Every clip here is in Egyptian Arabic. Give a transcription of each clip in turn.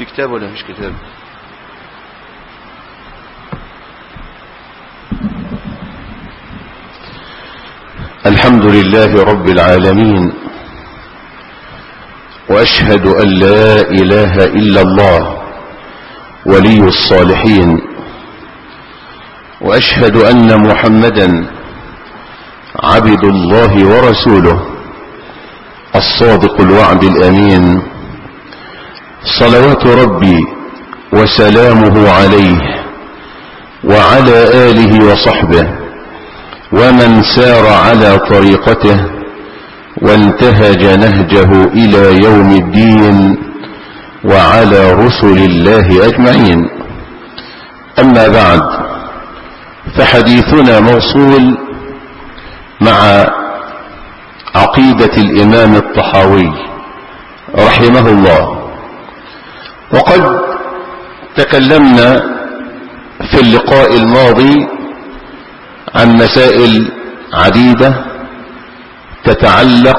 في كتاب ولا مفيش كتاب الحمد لله رب العالمين واشهد ان لا اله الا الله ولي الصالحين واشهد ان محمدا عبد الله ورسوله الصادق الوعد الامين صلوات ربي وسلامه عليه وعلى اله وصحبه ومن سار على طريقته وانتهج نهجه الى يوم الدين وعلى رسل الله اجمعين اما بعد فحديثنا موصول مع عقيدة الامام الطحاوي رحمه الله وقد تكلمنا في اللقاء الماضي عن مسائل عديدة تتعلق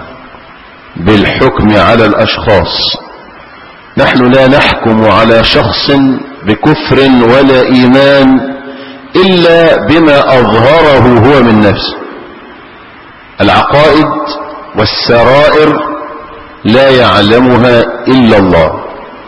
بالحكم على الاشخاص نحن لا نحكم على شخص بكفر ولا ايمان الا بما اظهره هو من نفسه العقائد والسرائر لا يعلمها الا الله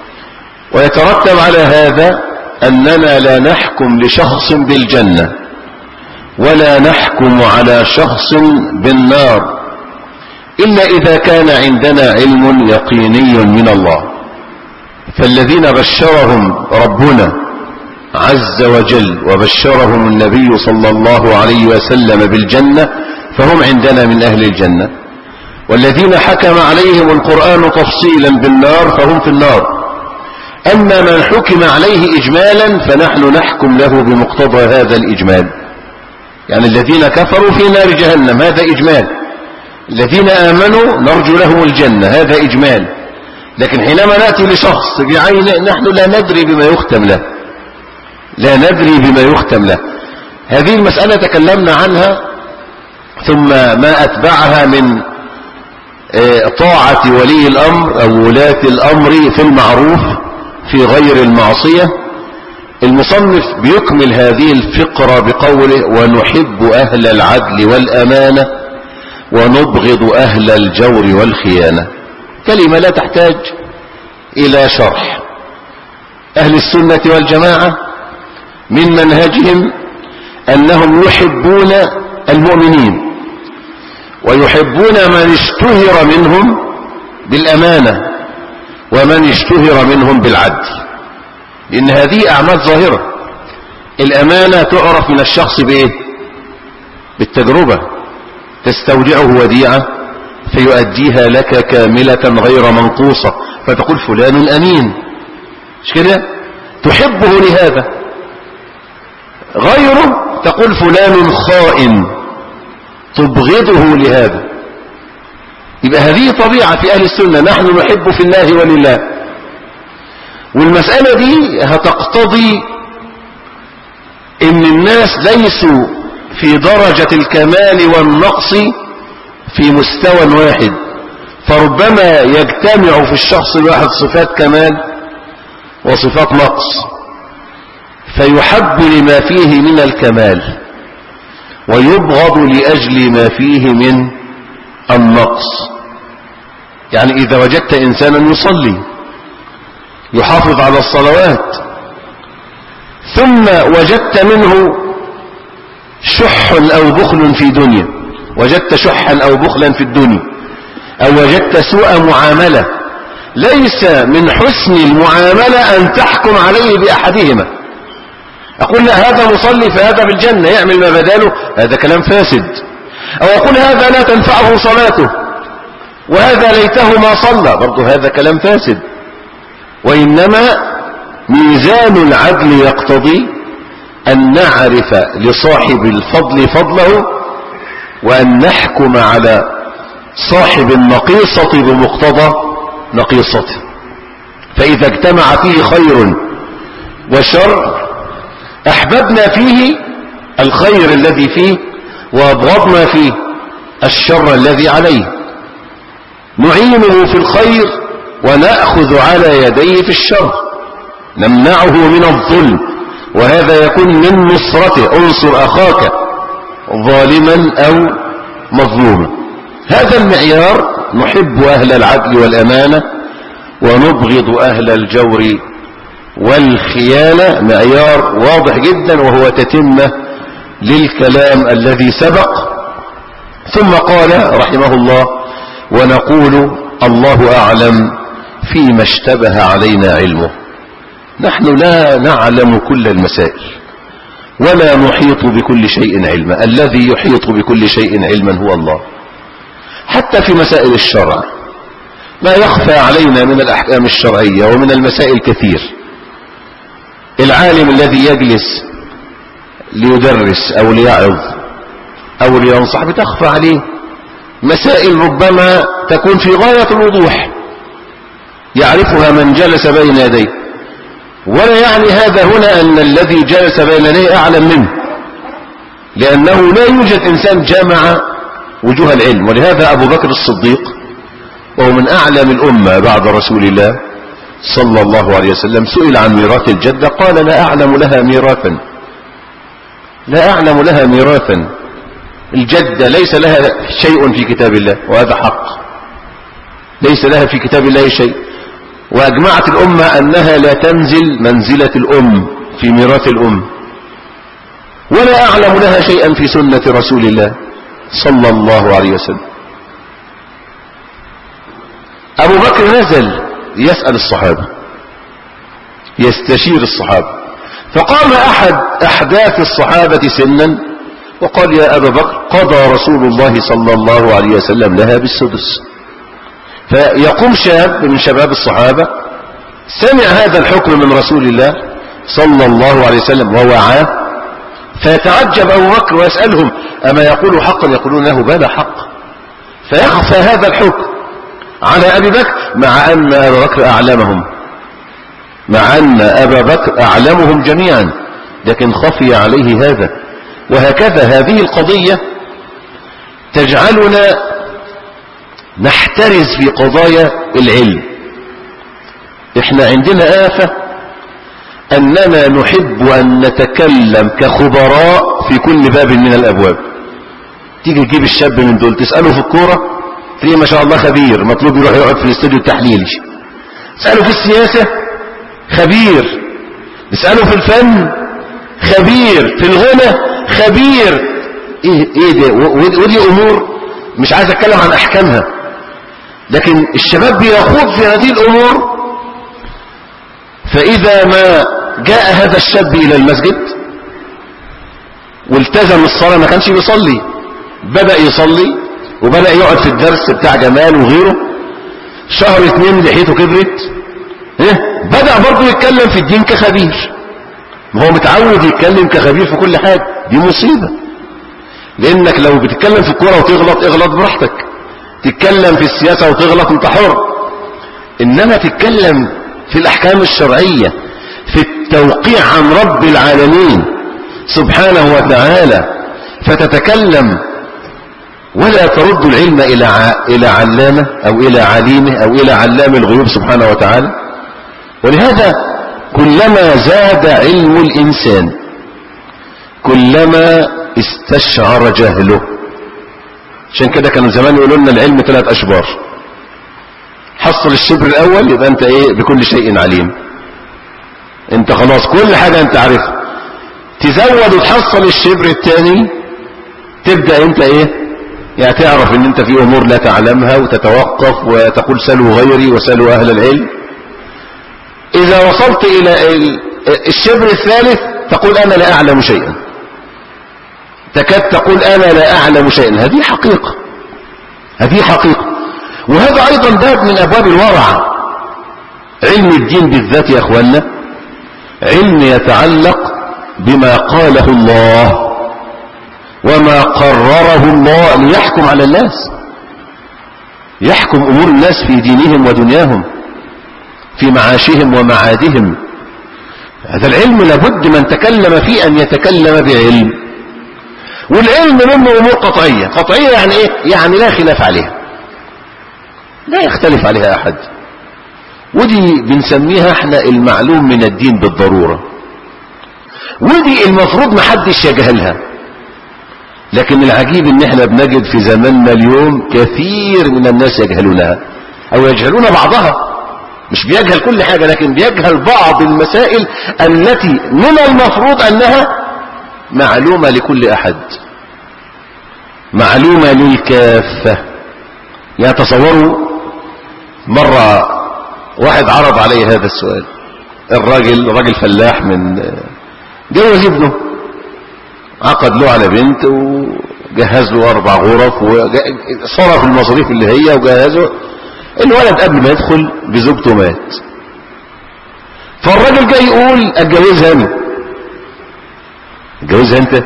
ويترتب على هذا اننا لا نحكم لشخص بالجنه ولا نحكم على شخص بالنار إلا إذا كان عندنا علم يقيني من الله فالذين بشرهم ربنا عز وجل وبشرهم النبي صلى الله عليه وسلم بالجنة فهم عندنا من أهل الجنة والذين حكم عليهم القرآن تفصيلا بالنار فهم في النار أما من حكم عليه إجمالا فنحن نحكم له بمقتضى هذا الإجمال يعني الذين كفروا في نار جهنم هذا إجمال الذين آمنوا نرجو لهم الجنة هذا إجمال لكن حينما نأتي لشخص بعين نحن لا ندري بما يختم له لا ندري بما يختم له هذه المسألة تكلمنا عنها ثم ما أتبعها من طاعة ولي الأمر أو ولاة الأمر في المعروف في غير المعصية المصنف بيكمل هذه الفقرة بقوله ونحب أهل العدل والأمانة ونبغض أهل الجور والخيانة كلمة لا تحتاج إلى شرح أهل السنة والجماعة من منهجهم أنهم يحبون المؤمنين ويحبون من اشتهر منهم بالأمانة ومن اشتهر منهم بالعدل لأن هذه أعمال ظاهرة الأمانة تعرف من الشخص بإيه بالتجربة تستودعه وديعة فيؤديها لك كاملة غير منقوصة فتقول فلان أمين مش كده تحبه لهذا غيره تقول فلان خائن تبغضه لهذا يبقى هذه طبيعة في أهل السنة نحن نحب في الله ولله والمسألة دي هتقتضي ان الناس ليسوا في درجة الكمال والنقص في مستوى واحد فربما يجتمع في الشخص الواحد صفات كمال وصفات نقص فيحب لما فيه من الكمال ويبغض لأجل ما فيه من النقص يعني إذا وجدت إنسانا يصلي يحافظ على الصلوات ثم وجدت منه شح أو بخل في دنيا وجدت شحا أو بخلا في الدنيا أو وجدت سوء معاملة ليس من حسن المعاملة أن تحكم عليه بأحدهما أقول لا هذا مصلي فهذا بالجنة يعمل ما بداله هذا كلام فاسد أو أقول هذا لا تنفعه صلاته وهذا ليته ما صلى برضه هذا كلام فاسد وإنما ميزان العدل يقتضي أن نعرف لصاحب الفضل فضله وأن نحكم على صاحب النقيصة بمقتضى نقيصته فإذا اجتمع فيه خير وشر أحببنا فيه الخير الذي فيه وأبغضنا فيه الشر الذي عليه نعينه في الخير ونأخذ على يديه في الشر نمنعه من الظلم وهذا يكون من نصرته انصر أخاك ظالما أو مظلوما هذا المعيار نحب أهل العدل والأمانة ونبغض أهل الجور والخيانة معيار واضح جدا وهو تتمة للكلام الذي سبق ثم قال رحمه الله ونقول الله أعلم فيما اشتبه علينا علمه نحن لا نعلم كل المسائل ولا نحيط بكل شيء علما الذي يحيط بكل شيء علما هو الله حتى في مسائل الشرع ما يخفى علينا من الأحكام الشرعية ومن المسائل كثير العالم الذي يجلس ليدرس أو ليعظ أو لينصح بتخفى عليه مسائل ربما تكون في غاية الوضوح يعرفها من جلس بين يديه ولا يعني هذا هنا أن الذي جلس بين يديه أعلم منه لأنه لا يوجد إنسان جمع وجوه العلم ولهذا أبو بكر الصديق وهو من أعلم الأمة بعد رسول الله صلى الله عليه وسلم سئل عن ميراث الجدة قال لا أعلم لها ميراثا لا أعلم لها ميراثا الجدة ليس لها شيء في كتاب الله وهذا حق ليس لها في كتاب الله شيء وأجمعت الأمة أنها لا تنزل منزلة الأم في ميراث الأم ولا أعلم لها شيئا في سنة رسول الله صلى الله عليه وسلم أبو بكر نزل يسأل الصحابة يستشير الصحابة فقام أحد أحداث الصحابة سنا وقال يا أبا بكر قضى رسول الله صلى الله عليه وسلم لها بالسدس فيقوم شاب من شباب الصحابة سمع هذا الحكم من رسول الله صلى الله عليه وسلم ووعاه فيتعجب أبو بكر ويسألهم أما يقول حقا يقولون له بلى حق فيخفى هذا الحكم على أبي بكر مع أن أبا بكر أعلمهم مع أن أبا بكر أعلمهم جميعا لكن خفي عليه هذا وهكذا هذه القضية تجعلنا نحترز في قضايا العلم احنا عندنا آفة أننا نحب أن نتكلم كخبراء في كل باب من الأبواب تيجي تجيب الشاب من دول تسأله في الكورة تلاقيه ما شاء الله خبير مطلوب يروح يقعد في الاستوديو التحليلي تسأله في السياسة خبير تسأله في الفن خبير في الغنى خبير ايه, إيه ده ودي امور مش عايز اتكلم عن احكامها لكن الشباب بيخوض في هذه الامور فاذا ما جاء هذا الشاب الى المسجد والتزم الصلاة ما كانش بيصلي بدأ يصلي وبدأ يقعد في الدرس بتاع جمال وغيره شهر اتنين لحيته كبرت ايه بدأ برضه يتكلم في الدين كخبير ما هو متعود يتكلم كخبير في كل حاجة دي مصيبة لانك لو بتتكلم في الكورة وتغلط اغلط براحتك تتكلم في السياسة وتغلط انت حر انما تتكلم في الاحكام الشرعية في التوقيع عن رب العالمين سبحانه وتعالى فتتكلم ولا ترد العلم إلى إلى علامة أو إلى عليمه أو إلى علام الغيوب سبحانه وتعالى ولهذا كلما زاد علم الإنسان كلما استشعر جهله عشان كده كانوا زمان يقولوا لنا العلم ثلاث أشبار حصل الشبر الأول يبقى أنت إيه بكل شيء عليم أنت خلاص كل حاجة أنت عارفها تزود وتحصل الشبر الثاني تبدأ أنت إيه يعني تعرف ان انت في امور لا تعلمها وتتوقف وتقول سلوا غيري وسلوا اهل العلم اذا وصلت الى الشبر الثالث تقول انا لا اعلم شيئا تكاد تقول انا لا اعلم شيئا هذه حقيقة هذه حقيقة وهذا ايضا باب من ابواب الورع علم الدين بالذات يا اخوانا علم يتعلق بما قاله الله وما قرره الله ليحكم على الناس يحكم أمور الناس في دينهم ودنياهم في معاشهم ومعادهم هذا العلم لابد من تكلم فيه أن يتكلم بعلم والعلم منه أمور قطعية قطعية يعني إيه؟ يعني لا خلاف عليها لا يختلف عليها أحد ودي بنسميها احنا المعلوم من الدين بالضرورة ودي المفروض محدش يجهلها لكن العجيب ان احنا بنجد في زماننا اليوم كثير من الناس يجهلونها او يجهلون بعضها مش بيجهل كل حاجة لكن بيجهل بعض المسائل التي من المفروض انها معلومة لكل احد معلومة للكافة يعني تصوروا مرة واحد عرض علي هذا السؤال الراجل راجل فلاح من جوز ابنه عقد له على بنت وجهز له اربع غرف وصرف المصاريف اللي هي وجهزه الولد قبل ما يدخل بزوجته مات فالراجل جاي يقول اتجوزها انا اتجوزها انت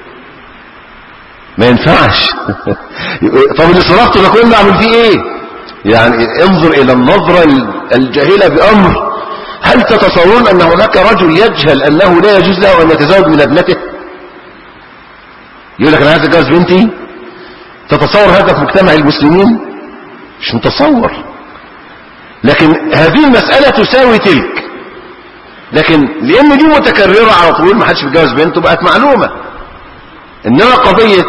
ما ينفعش طب اللي صرفته ده كله اعمل فيه ايه يعني انظر الى النظرة الجاهلة بامر هل تتصورون ان هناك رجل يجهل انه لا يجوز له ان يتزوج من ابنته يقول لك انا عايز اتجوز بنتي تتصور هذا في مجتمع المسلمين مش متصور لكن هذه المسألة تساوي تلك لكن لان دي متكررة على طول ما حدش بيتجوز بنته بقت معلومة انما قضية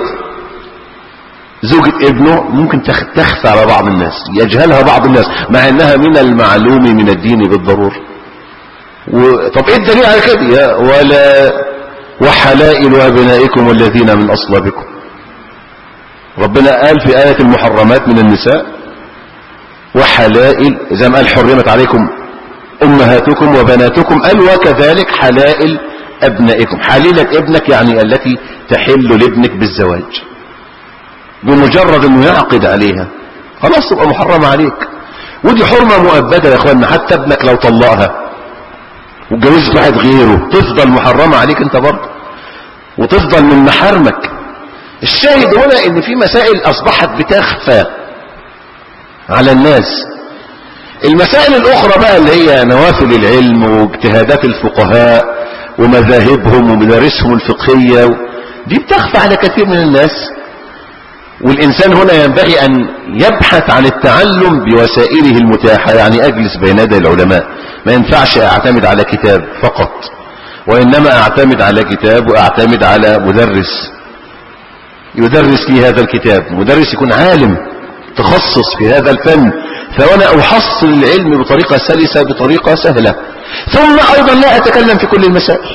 زوجة ابنه ممكن تخفى على بعض الناس يجهلها بعض الناس مع انها من المعلوم من الدين بالضرورة و... طب ايه الدليل على كده ولا وحلائل ابنائكم والذين من اصلابكم ربنا قال في آية المحرمات من النساء وحلائل زي ما قال حرمت عليكم امهاتكم وبناتكم قال وكذلك حلائل ابنائكم حليلة ابنك يعني التي تحل لابنك بالزواج بمجرد انه يعقد عليها خلاص تبقى محرمة عليك ودي حرمة مؤبدة يا اخوانا حتى ابنك لو طلقها واتجوزت واحد غيره تفضل محرمة عليك انت برضه وتفضل من محارمك الشاهد هنا ان في مسائل اصبحت بتخفى على الناس المسائل الاخرى بقى اللي هي نوافل العلم واجتهادات الفقهاء ومذاهبهم ومدارسهم الفقهية دي بتخفى على كثير من الناس والإنسان هنا ينبغي أن يبحث عن التعلم بوسائله المتاحة يعني أجلس بين يدي العلماء ما ينفعش أعتمد على كتاب فقط وإنما أعتمد على كتاب وأعتمد على مدرس يدرس لي هذا الكتاب مدرس يكون عالم تخصص في هذا الفن فأنا أحصل العلم بطريقة سلسة بطريقة سهلة ثم أيضا لا أتكلم في كل المسائل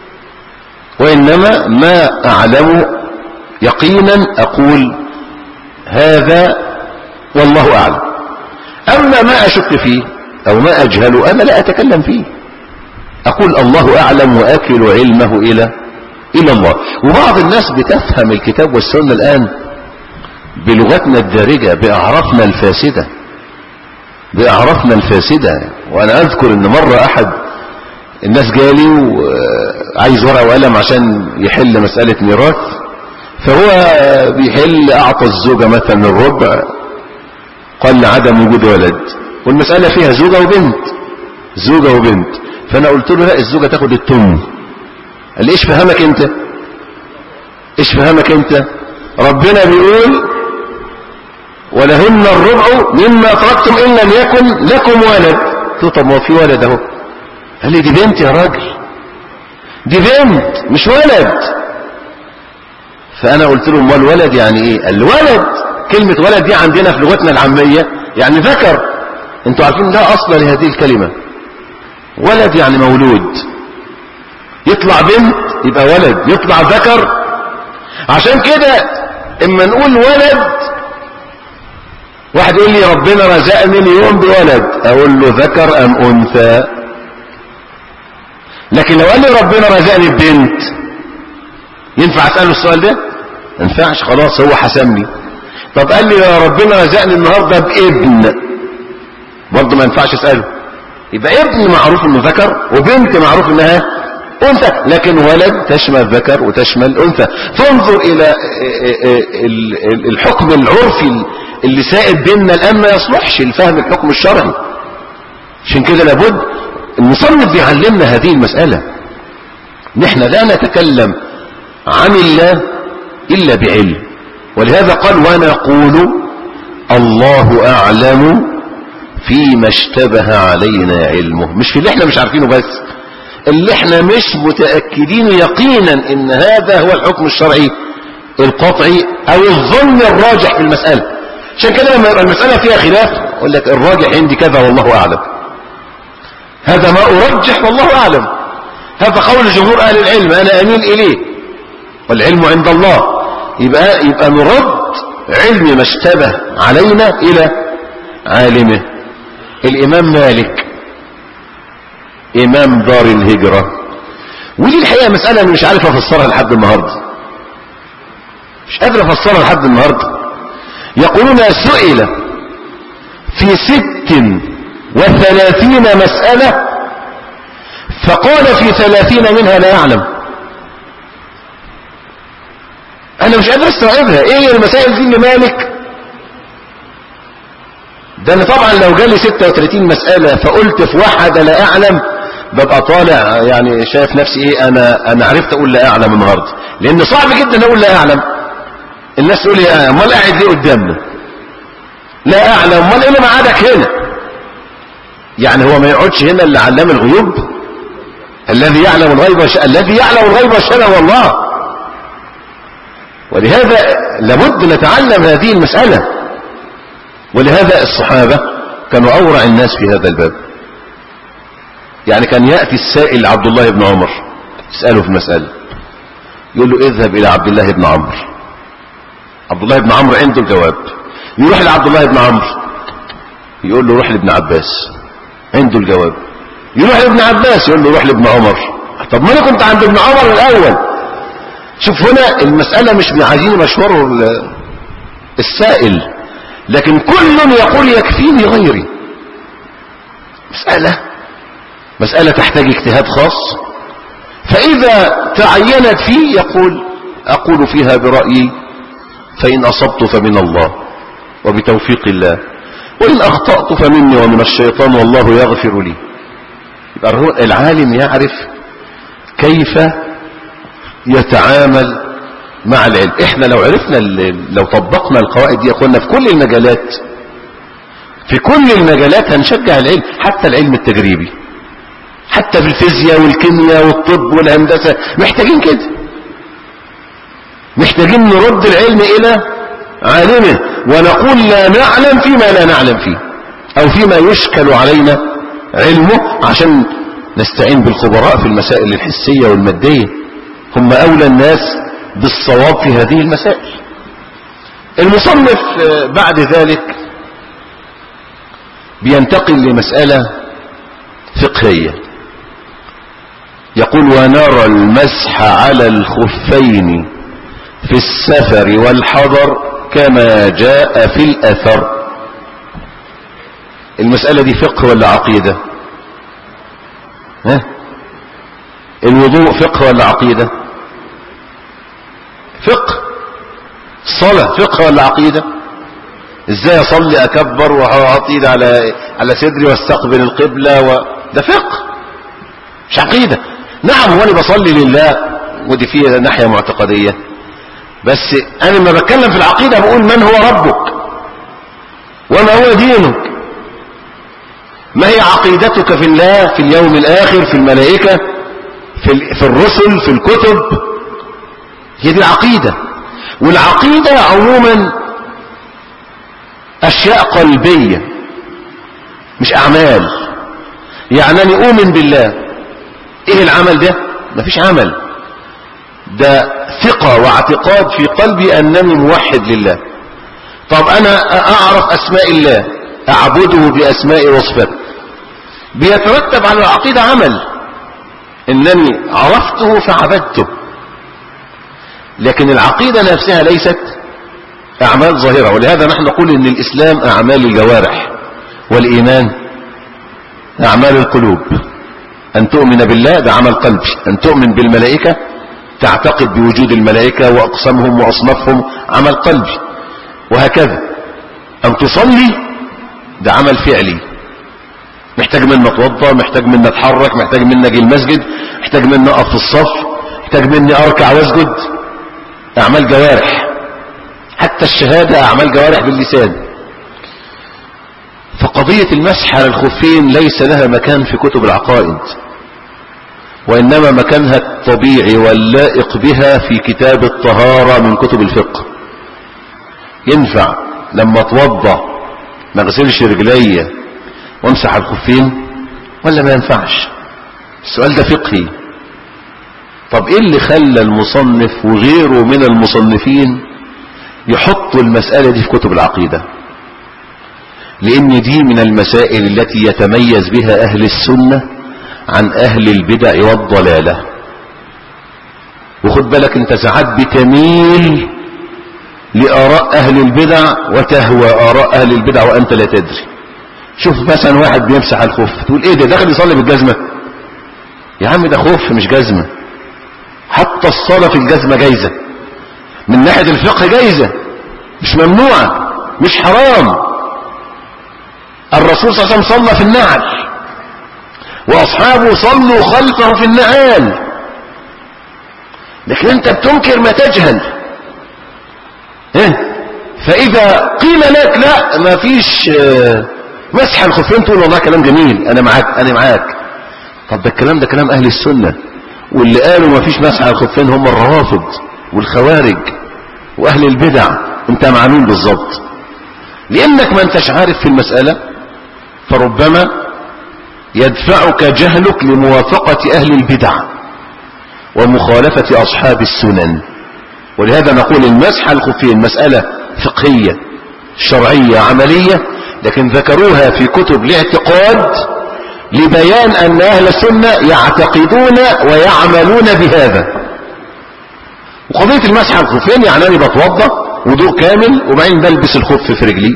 وإنما ما أعلم يقينا أقول هذا والله أعلم أما ما أشك فيه أو ما أجهله أنا لا أتكلم فيه أقول الله أعلم وأكل علمه إلى إلى الله وبعض الناس بتفهم الكتاب والسنة الآن بلغتنا الدارجة بأعرافنا الفاسدة بأعرافنا الفاسدة وأنا أذكر أن مرة أحد الناس جالي وعايز ورقة وقلم عشان يحل مسألة ميراث فهو بيحل أعطى الزوجة مثلا الربع قال لعدم وجود ولد والمسألة فيها زوجة وبنت زوجة وبنت فأنا قلت له لا الزوجة تاخد التم قال لي ايش فهمك انت ايش فهمك انت ربنا بيقول ولهن الربع مما تركتم إن لم يكن لكم ولد قلت له طب ما هو في ولد اهو قال لي دي بنت يا راجل دي بنت مش ولد فأنا قلت له ما الولد يعني ايه الولد كلمة ولد دي عندنا في لغتنا العامية يعني ذكر انتوا عارفين ده أصلا لهذه الكلمة ولد يعني مولود يطلع بنت يبقى ولد يطلع ذكر عشان كده اما نقول ولد واحد يقول لي ربنا رزقني اليوم بولد اقول له ذكر ام انثى لكن لو قال لي ربنا رزقني ببنت ينفع اساله السؤال ده ما ينفعش خلاص هو حسم لي طب قال لي يا ربنا رزقني النهارده بابن برضه ما ينفعش اساله يبقى ابن معروف انه ذكر وبنت معروف انها انثى لكن ولد تشمل ذكر وتشمل انثى فانظر الى الحكم العرفي اللي سائد بيننا الان ما يصلحش لفهم الحكم الشرعي عشان كده لابد المصنف بيعلمنا هذه المسألة نحن لا نتكلم عن الله إلا بعلم ولهذا قال ونقول الله أعلم فيما اشتبه علينا علمه مش في اللي احنا مش عارفينه بس اللي احنا مش متأكدين يقينا ان هذا هو الحكم الشرعي القطعي او الظن الراجح في المسألة عشان كده لما يبقى المسألة فيها خلاف يقول لك الراجح عندي كذا والله اعلم هذا ما ارجح والله اعلم هذا قول جمهور اهل العلم انا اميل اليه والعلم عند الله يبقى يبقى نرد علم ما اشتبه علينا الى عالمه الامام مالك امام دار الهجرة ودي الحقيقة مسألة أنا مش عارف افسرها لحد النهاردة مش قادر افسرها لحد النهاردة يقولون سئل في ست وثلاثين مسألة فقال في ثلاثين منها لا يعلم انا مش قادر استوعبها ايه هي المسائل دي اللي مالك ده انا طبعا لو جالي 36 مسألة فقلت في واحدة لا اعلم ببقى طالع يعني شايف نفسي ايه انا انا عرفت اقول لا اعلم النهارده لان صعب جدا اقول لا اعلم الناس تقول لي امال قاعد ليه قدامنا لا اعلم امال ايه اللي مقعدك هنا يعني هو ما يقعدش هنا اللي علام الغيوب الذي يعلم الغيب وش... الذي يعلم الغيب والشهاده هو الله ولهذا لابد نتعلم هذه المسألة ولهذا الصحابة كانوا أورع الناس في هذا الباب يعني كان يأتي السائل عبد الله بن عمر يسأله في المسألة يقول له اذهب إلى عبد الله بن عمرو عبد الله بن عمرو عنده الجواب يروح لعبد الله بن عمرو يقول له روح لابن عباس عنده الجواب يروح لابن عباس يقول له روح لابن عمر طب ما انا كنت عند ابن عمر الاول شوف هنا المسألة مش عايزين مشوار السائل لكن كل يقول يكفيني غيري مسألة مسألة تحتاج اجتهاد خاص فإذا تعينت فيه يقول أقول فيها برأيي فإن أصبت فمن الله وبتوفيق الله وإن أخطأت فمني ومن الشيطان والله يغفر لي يبقى العالم يعرف كيف يتعامل مع العلم احنا لو عرفنا لو طبقنا القواعد دي اخوانا في كل المجالات في كل المجالات هنشجع العلم حتى العلم التجريبي حتى في الفيزياء والكيمياء والطب والهندسة محتاجين كده محتاجين نرد العلم الى عالمه ونقول لا نعلم فيما لا نعلم فيه او فيما يشكل علينا علمه عشان نستعين بالخبراء في المسائل الحسية والمادية هم أولى الناس بالصواب في هذه المسائل المصنف بعد ذلك بينتقل لمسألة فقهية يقول ونرى المسح على الخفين في السفر والحضر كما جاء في الأثر المسألة دي فقه ولا عقيدة ها الوضوء فقه ولا عقيدة فقه صلاة فقه ولا عقيدة ازاي اصلي اكبر واحط ايدي على على صدري واستقبل القبلة و... ده فقه مش عقيدة نعم وانا بصلي لله ودي فيها ناحية معتقدية بس انا لما بتكلم في العقيدة بقول من هو ربك وما هو دينك ما هي عقيدتك في الله في اليوم الاخر في الملائكة في, في الرسل في الكتب هي دي العقيدة والعقيدة عموما أشياء قلبية مش أعمال يعني أنا أؤمن بالله إيه العمل ده مفيش عمل ده ثقة واعتقاد في قلبي أنني موحد لله طب أنا أعرف أسماء الله أعبده بأسماء وصفاته بيترتب على العقيدة عمل إنني عرفته فعبدته لكن العقيدة نفسها ليست أعمال ظاهرة ولهذا نحن نقول إن الإسلام أعمال الجوارح والإيمان أعمال القلوب أن تؤمن بالله ده عمل قلبي أن تؤمن بالملائكة تعتقد بوجود الملائكة وأقسامهم وأصنافهم عمل قلبي وهكذا أن تصلي ده عمل فعلي محتاج منا اتوضى محتاج منا اتحرك محتاج منا اجي المسجد محتاج منا اقف في الصف محتاج مني اركع واسجد اعمال جوارح حتى الشهادة اعمال جوارح باللسان فقضية المسح على الخفين ليس لها مكان في كتب العقائد وإنما مكانها الطبيعي واللائق بها في كتاب الطهارة من كتب الفقه ينفع لما اتوضى ما اغسلش رجلي وامسح الخفين ولا ما ينفعش السؤال ده فقهي طب ايه اللي خلى المصنف وغيره من المصنفين يحطوا المسألة دي في كتب العقيدة لان دي من المسائل التي يتميز بها اهل السنة عن اهل البدع والضلالة وخد بالك انت ساعات بتميل لآراء اهل البدع وتهوى آراء اهل البدع وانت لا تدري شوف مثلا واحد بيمسح الخف تقول ايه ده داخل يصلي بالجزمة يا عم ده خف مش جزمة حتى الصلاة في الجزمة جايزة من ناحية الفقه جايزة مش ممنوعة مش حرام الرسول صلى الله عليه وسلم صلى في النعل واصحابه صلوا خلفه في النعال لكن انت بتنكر ما تجهل إيه؟ فاذا قيل لك لا ما فيش آه، مسح الخفين تقول والله كلام جميل انا معاك انا معاك طب ده الكلام ده كلام اهل السنة واللي قالوا ما فيش مسح على الخفين هم الروافض والخوارج واهل البدع انت مع مين بالظبط لانك ما انتش عارف في المسألة فربما يدفعك جهلك لموافقة اهل البدع ومخالفة اصحاب السنن ولهذا نقول المسح على الخفين مسألة فقهية شرعية عملية لكن ذكروها في كتب الاعتقاد لبيان أن أهل السنة يعتقدون ويعملون بهذا وقضية المسح على الخفين يعني أنا بتوضى وضوء كامل وبعدين بلبس الخف في رجلي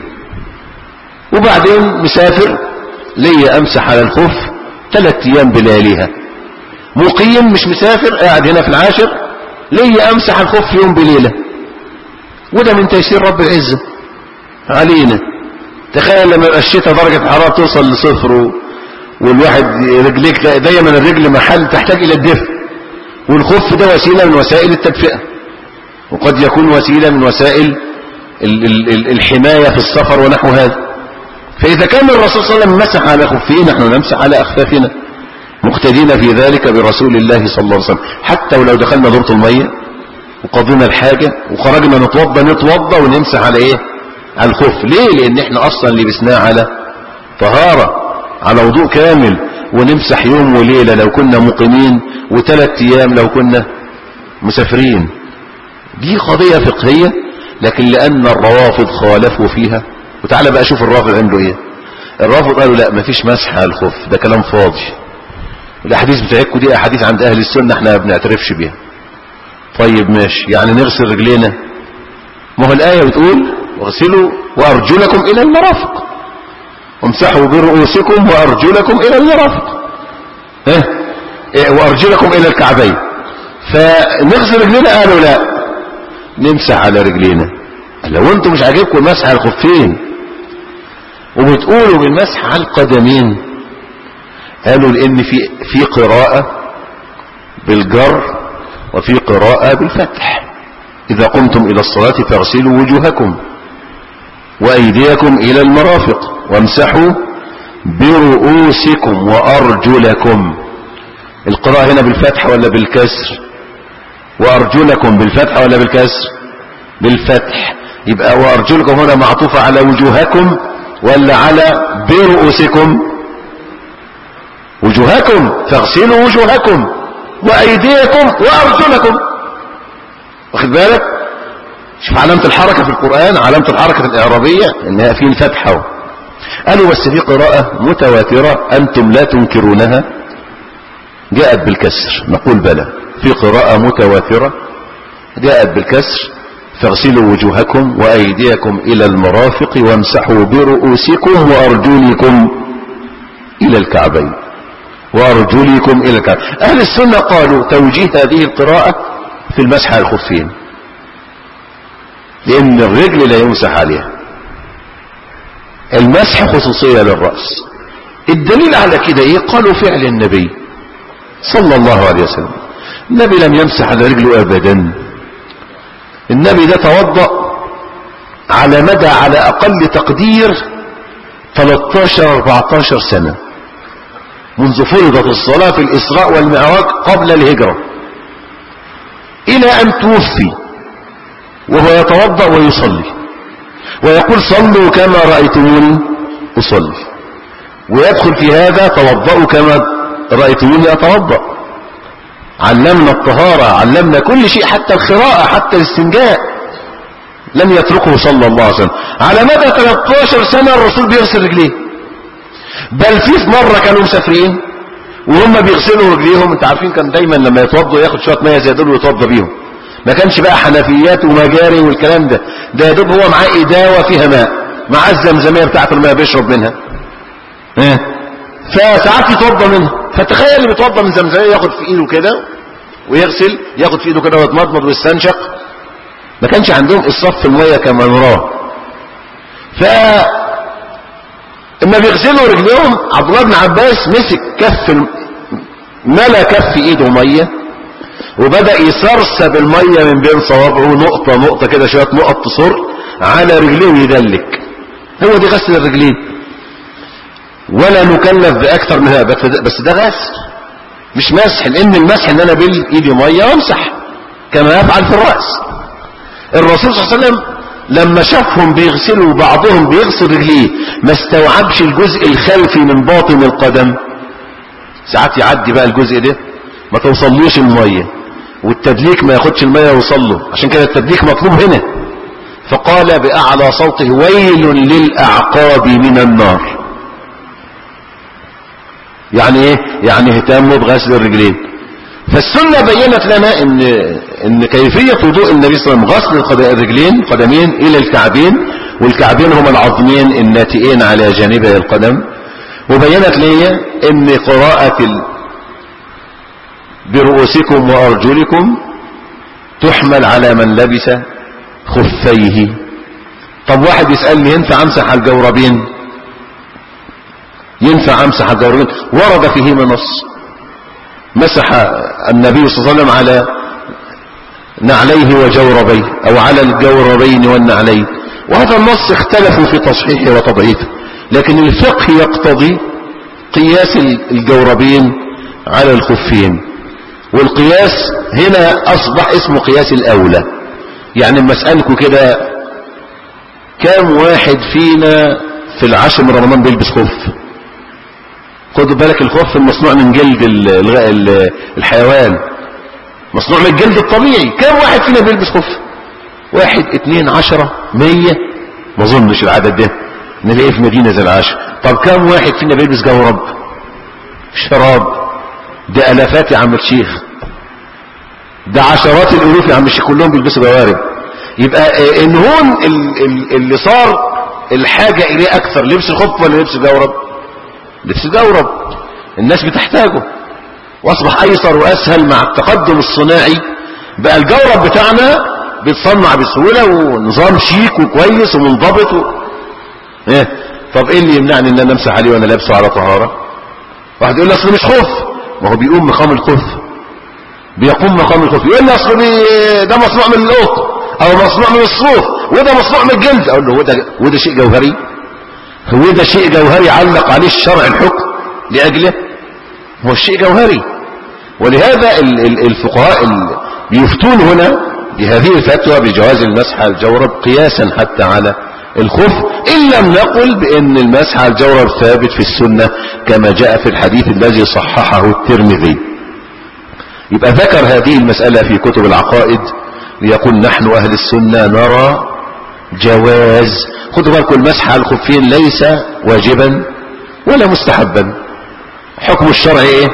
وبعدين مسافر ليا أمسح على الخف ثلاث أيام بلياليها مقيم مش مسافر قاعد هنا في العاشر ليا أمسح الخف يوم بليلة وده من تيسير رب العزة علينا تخيل لما يبقى الشتاء درجة الحرارة توصل لصفر و... والواحد رجليك دايما الرجل محل تحتاج الى الدفء والخف ده وسيلة من وسائل التدفئة وقد يكون وسيلة من وسائل ال ال ال الحماية في السفر ونحو هذا فإذا كان الرسول صلى الله عليه وسلم مسح على خفه نحن نمسح على أخفافنا مقتدين في ذلك برسول الله صلى الله عليه وسلم حتى ولو دخلنا دورة المية وقضينا الحاجة وخرجنا نتوضى نتوضى ونمسح على ايه على الخف ليه لان احنا اصلا لبسناه على طهارة على وضوء كامل ونمسح يوم وليلة لو كنا مقيمين وثلاث ايام لو كنا مسافرين دي قضية فقهية لكن لان الروافض خالفوا فيها وتعالى بقى شوف الرافض عنده ايه الرافض قالوا لا مفيش مسح على الخف ده كلام فاضي الاحاديث بتاعتكم دي احاديث عند اهل السنة احنا ما بنعترفش بيها طيب ماشي يعني نغسل رجلينا ما هو الآية بتقول واغسلوا وأرجلكم إلى المرافق وامسحوا برؤوسكم وأرجلكم إلى المرافق ها إيه وأرجلكم إلى الكعبين فنغسل رجلينا قالوا لا نمسح على رجلينا لو انتم مش عاجبكم المسح على الخفين وبتقولوا بالمسح على القدمين قالوا لان في في قراءة بالجر وفي قراءة بالفتح إذا قمتم إلى الصلاة فاغسلوا وجوهكم وأيديكم إلى المرافق وامسحوا برؤوسكم وأرجلكم القراءة هنا بالفتح ولا بالكسر وأرجلكم بالفتح ولا بالكسر بالفتح يبقى وأرجلكم هنا معطوفة على وجوهكم ولا على برؤوسكم وجوهكم فاغسلوا وجوهكم وأيديكم وأرجلكم واخد بالك شوف علامة الحركة في القرآن علامة الحركة الإعرابية إنها في الفتحة قالوا بس في قراءة متواترة أنتم لا تنكرونها جاءت بالكسر نقول بلى في قراءة متواترة جاءت بالكسر فاغسلوا وجوهكم وأيديكم إلى المرافق وامسحوا برؤوسكم وأرجلكم إلى الكعبين وأرجلكم إلى الكعبين أهل السنة قالوا توجيه هذه القراءة في المسح على الخفين لأن الرجل لا يمسح عليها المسح خصوصية للرأس الدليل على كده ايه قالوا فعل النبي صلى الله عليه وسلم النبي لم يمسح على رجله ابدا النبي ده توضأ على مدى على اقل تقدير 13 14 سنة منذ فرضت الصلاة في الإسراء والمعراج قبل الهجرة إلى أن توفي وهو يتوضأ ويصلي ويقول صلوا كما رأيتموني أصلي ويدخل في هذا توضأوا كما رأيتموني أتوضأ علمنا الطهارة علمنا كل شيء حتى القراءة حتى الاستنجاء لم يتركه صلى الله عليه وسلم على مدى 13 سنة الرسول بيغسل رجليه بل في في مرة كانوا مسافرين وهم بيغسلوا رجليهم انت عارفين كان دايما لما يتوضوا ياخد شوية مية زي دول ويتوضى بيهم ما كانش بقى حنفيات ومجاري والكلام ده ده يا دوب هو معاه إداوة فيها ماء معاه الزمزمية بتاعت الماء بيشرب منها اه فساعات يتوضى منها فتخيل اللي بيتوضى من زمزمية ياخد في ايده كده ويغسل ياخد في ايده كده ويتمضمض ويستنشق ما كانش عندهم إصراف في المية كما نراه ف اما بيغسلوا رجليهم عبد الله بن عباس مسك كف الم- ملا كف ايده ميه وبدأ يسرسب الميه من بين صوابعه نقطة نقطة كده شوية نقط تصر على رجليه ويدلك هو دي غسل الرجلين ولا نكلف بأكثر من هذا بس ده- بس ده غسل مش مسح لأن المسح ان انا بايدي ميه وامسح كما يفعل في الرأس الرسول صلى الله عليه وسلم لما شافهم بيغسلوا بعضهم بيغسل رجليه ما استوعبش الجزء الخلفي من باطن القدم ساعات يعدي بقى الجزء ده ما توصلوش المية والتدليك ما ياخدش المية يوصل له عشان كده التدليك مطلوب هنا فقال بأعلى صوته ويل للأعقاب من النار يعني ايه يعني اهتموا بغسل الرجلين فالسنة بينت لنا ان ان كيفية وضوء النبي صلى الله عليه وسلم غسل القد- الرجلين قدمين الى الكعبين والكعبين هما العظمين الناتئين على جانبي القدم وبينت لي ان قراءة ال... برؤوسكم وارجلكم تحمل على من لبس خفيه طب واحد يسألني ينفع امسح على الجوربين ينفع امسح على الجوربين ورد فيهما نص مسح النبي صلى الله عليه وسلم على نعليه وجوربيه او على الجوربين والنعلين وهذا النص اختلفوا في تصحيحه وتضعيفه لكن الفقه يقتضي قياس الجوربين على الخفين والقياس هنا اصبح اسمه قياس الاولى يعني لما اسالكم كده كام واحد فينا في العشر من رمضان بيلبس خف خدوا بالك الخف المصنوع من جلد ال- الغ- ال- الحيوان مصنوع من الجلد الطبيعي كم واحد فينا بيلبس خف واحد اتنين عشرة مية ما اظنش العدد ده نلاقيه في مدينة زي العاشر طب كم واحد فينا بيلبس جورب شراب ده الافات يا عم الشيخ ده عشرات الالوف يا عم الشيخ كلهم بيلبسوا جوارب يبقى آه، ان هون ال- ال- اللي صار الحاجة اليه اكثر لبس الخف ولا لبس جورب لبس جورب الناس بتحتاجه واصبح ايسر واسهل مع التقدم الصناعي بقى الجورب بتاعنا بيتصنع بسهولة ونظام شيك وكويس ومنضبط و... ايه طب ايه اللي يمنعني ان انا امسح عليه وانا لابسه على طهارة واحد يقول لي اصل مش خوف ما هو بيقوم مقام الخوف بيقوم مقام الخوف يقول لي اصل بي- ده مصنوع من القط او مصنوع من الصوف وده مصنوع من الجلد اقول له وده وده شيء جوهري هو ده شيء جوهري علق عليه الشرع الحكم لأجله هو الشيء جوهري ولهذا ال- ال- الفقهاء ال- بيفتون هنا بهذه الفتوى بجواز المسح على الجورب قياسا حتى على الخف إن لم نقل بأن المسح على الجورب ثابت في السنة كما جاء في الحديث الذي صححه الترمذي يبقى ذكر هذه المسألة في كتب العقائد ليقول نحن أهل السنة نرى جواز خدوا بالكم المسح على الخفين ليس واجبا ولا مستحبا حكم الشرع ايه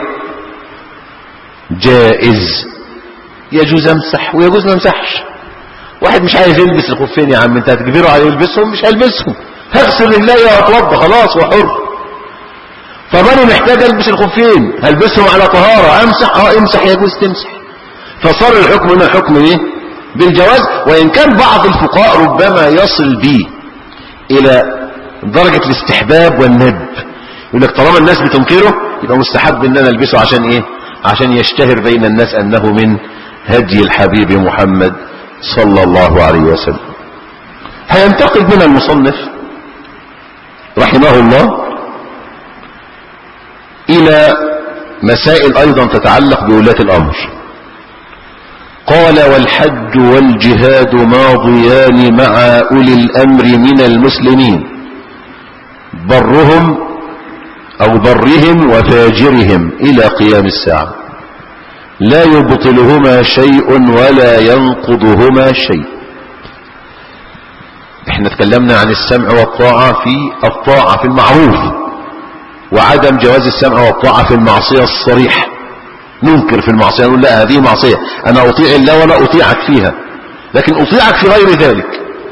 جائز يجوز امسح ويجوز ما امسحش واحد مش عايز يلبس الخفين يا عم انت هتجبره على يلبسهم مش هيلبسهم هغسل رجلي واتوضى خلاص وحر طب انا محتاج البس الخفين هلبسهم على طهارة امسح اه امسح يجوز تمسح فصار الحكم هنا حكم ايه بالجواز وان كان بعض الفقهاء ربما يصل به الى درجة الاستحباب والندب يقول لك طالما الناس بتنكره يبقى مستحب ان انا البسه عشان ايه عشان يشتهر بين الناس انه من هدي الحبيب محمد صلى الله عليه وسلم هينتقل من المصنف رحمه الله إلى مسائل أيضا تتعلق بولاة الأمر قال والحج والجهاد ماضيان مع أولي الأمر من المسلمين برهم أو برهم وفاجرهم إلى قيام الساعة لا يبطلهما شيء ولا ينقضهما شيء احنا تكلمنا عن السمع والطاعة في الطاعة في المعروف وعدم جواز السمع والطاعة في المعصية الصريحة ننكر في المعصية نقول لا هذه معصية أنا أطيع الله ولا أطيعك فيها لكن أطيعك في غير ذلك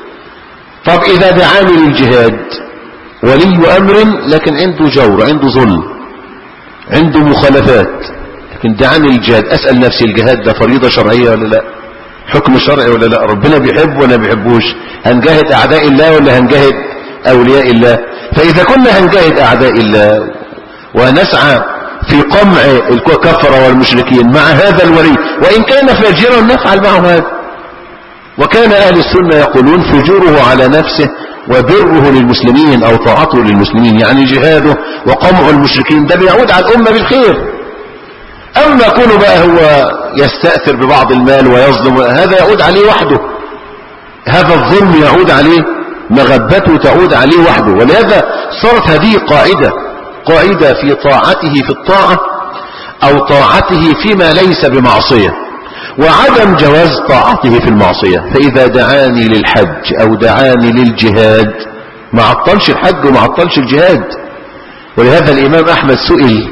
طب إذا دعاني للجهاد ولي أمر لكن عنده جور عنده ظلم عنده مخالفات لكن دعاني للجهاد أسأل نفسي الجهاد ده فريضة شرعية ولا لا حكم شرعي ولا لا ربنا بيحب ولا بيحبوش هنجاهد أعداء الله ولا هنجاهد أولياء الله فإذا كنا هنجاهد أعداء الله ونسعى في قمع الكفر والمشركين مع هذا الولي وإن كان فاجرا نفعل معه هذا وكان أهل السنة يقولون فجوره على نفسه وبره للمسلمين أو طاعته للمسلمين يعني جهاده وقمع المشركين ده بيعود على الأمة بالخير أما كونه بقى هو يستأثر ببعض المال ويظلم هذا يعود عليه وحده هذا الظلم يعود عليه مغبته تعود عليه وحده ولهذا صارت هذه قاعدة قاعدة في طاعته في الطاعة أو طاعته فيما ليس بمعصية وعدم جواز طاعته في المعصية فإذا دعاني للحج أو دعاني للجهاد ما عطلش الحج وما عطلش الجهاد ولهذا الإمام أحمد سئل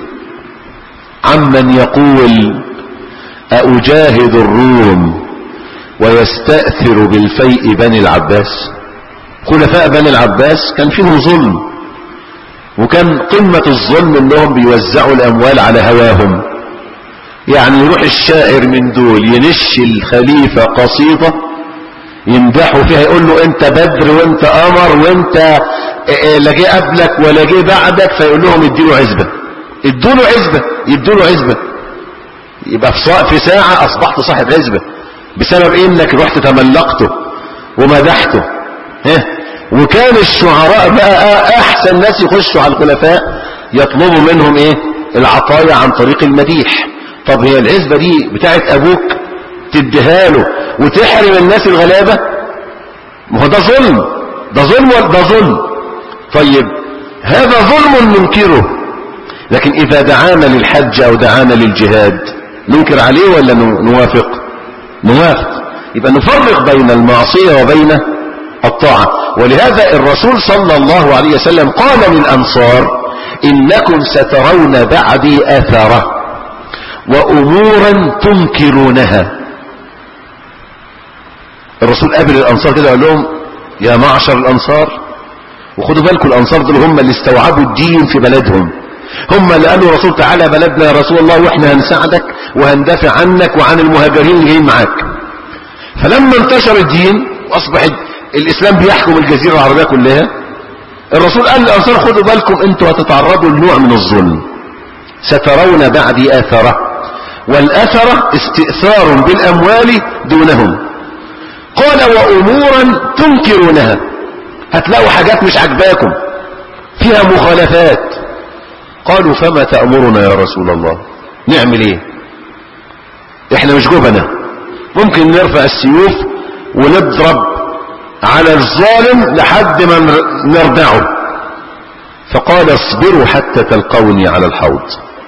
عمن يقول أجاهد الروم ويستأثر بالفيء بني العباس خلفاء بني العباس كان فيهم ظلم وكان قمة الظلم انهم بيوزعوا الاموال على هواهم يعني يروح الشاعر من دول ينش الخليفة قصيدة يمدحوا فيها يقول له انت بدر وانت قمر وانت لا جه قبلك ولا جه بعدك فيقول لهم اديله عزبة ادوا عزبة يدوا عزبة يبقى في ساعة اصبحت صاحب عزبة بسبب انك رحت تملقته ومدحته ها وكان الشعراء بقى احسن ناس يخشوا على الخلفاء يطلبوا منهم ايه العطايا عن طريق المديح طب هي العزبة دي بتاعت ابوك تديها له وتحرم الناس الغلابة ما هو ده ظلم ده ظلم ده ظلم طيب هذا ظلم ننكره لكن اذا دعانا للحج او دعانا للجهاد ننكر عليه ولا نوافق نوافق يبقى نفرق بين المعصية وبين الطاعة ولهذا الرسول صلى الله عليه وسلم قال للأنصار إنكم سترون بعدي أثرة وأمورا تنكرونها الرسول قابل الأنصار كده قال لهم يا معشر الأنصار وخدوا بالكم الأنصار دول هم اللي استوعبوا الدين في بلدهم هم اللي قالوا الرسول تعالى بلدنا يا رسول الله واحنا هنساعدك وهندافع عنك وعن المهاجرين اللي جايين معاك فلما انتشر الدين واصبح الاسلام بيحكم الجزيرة العربية كلها الرسول قال للانصار خدوا بالكم انتوا هتتعرضوا لنوع من الظلم سترون بعدي اثرة والاثرة استئثار بالاموال دونهم قال وامورا تنكرونها هتلاقوا حاجات مش عجباكم فيها مخالفات قالوا فما تأمرنا يا رسول الله نعمل ايه احنا مش جبنة ممكن نرفع السيوف ونضرب على الظالم لحد ما نردعه فقال اصبروا حتى تلقوني على الحوض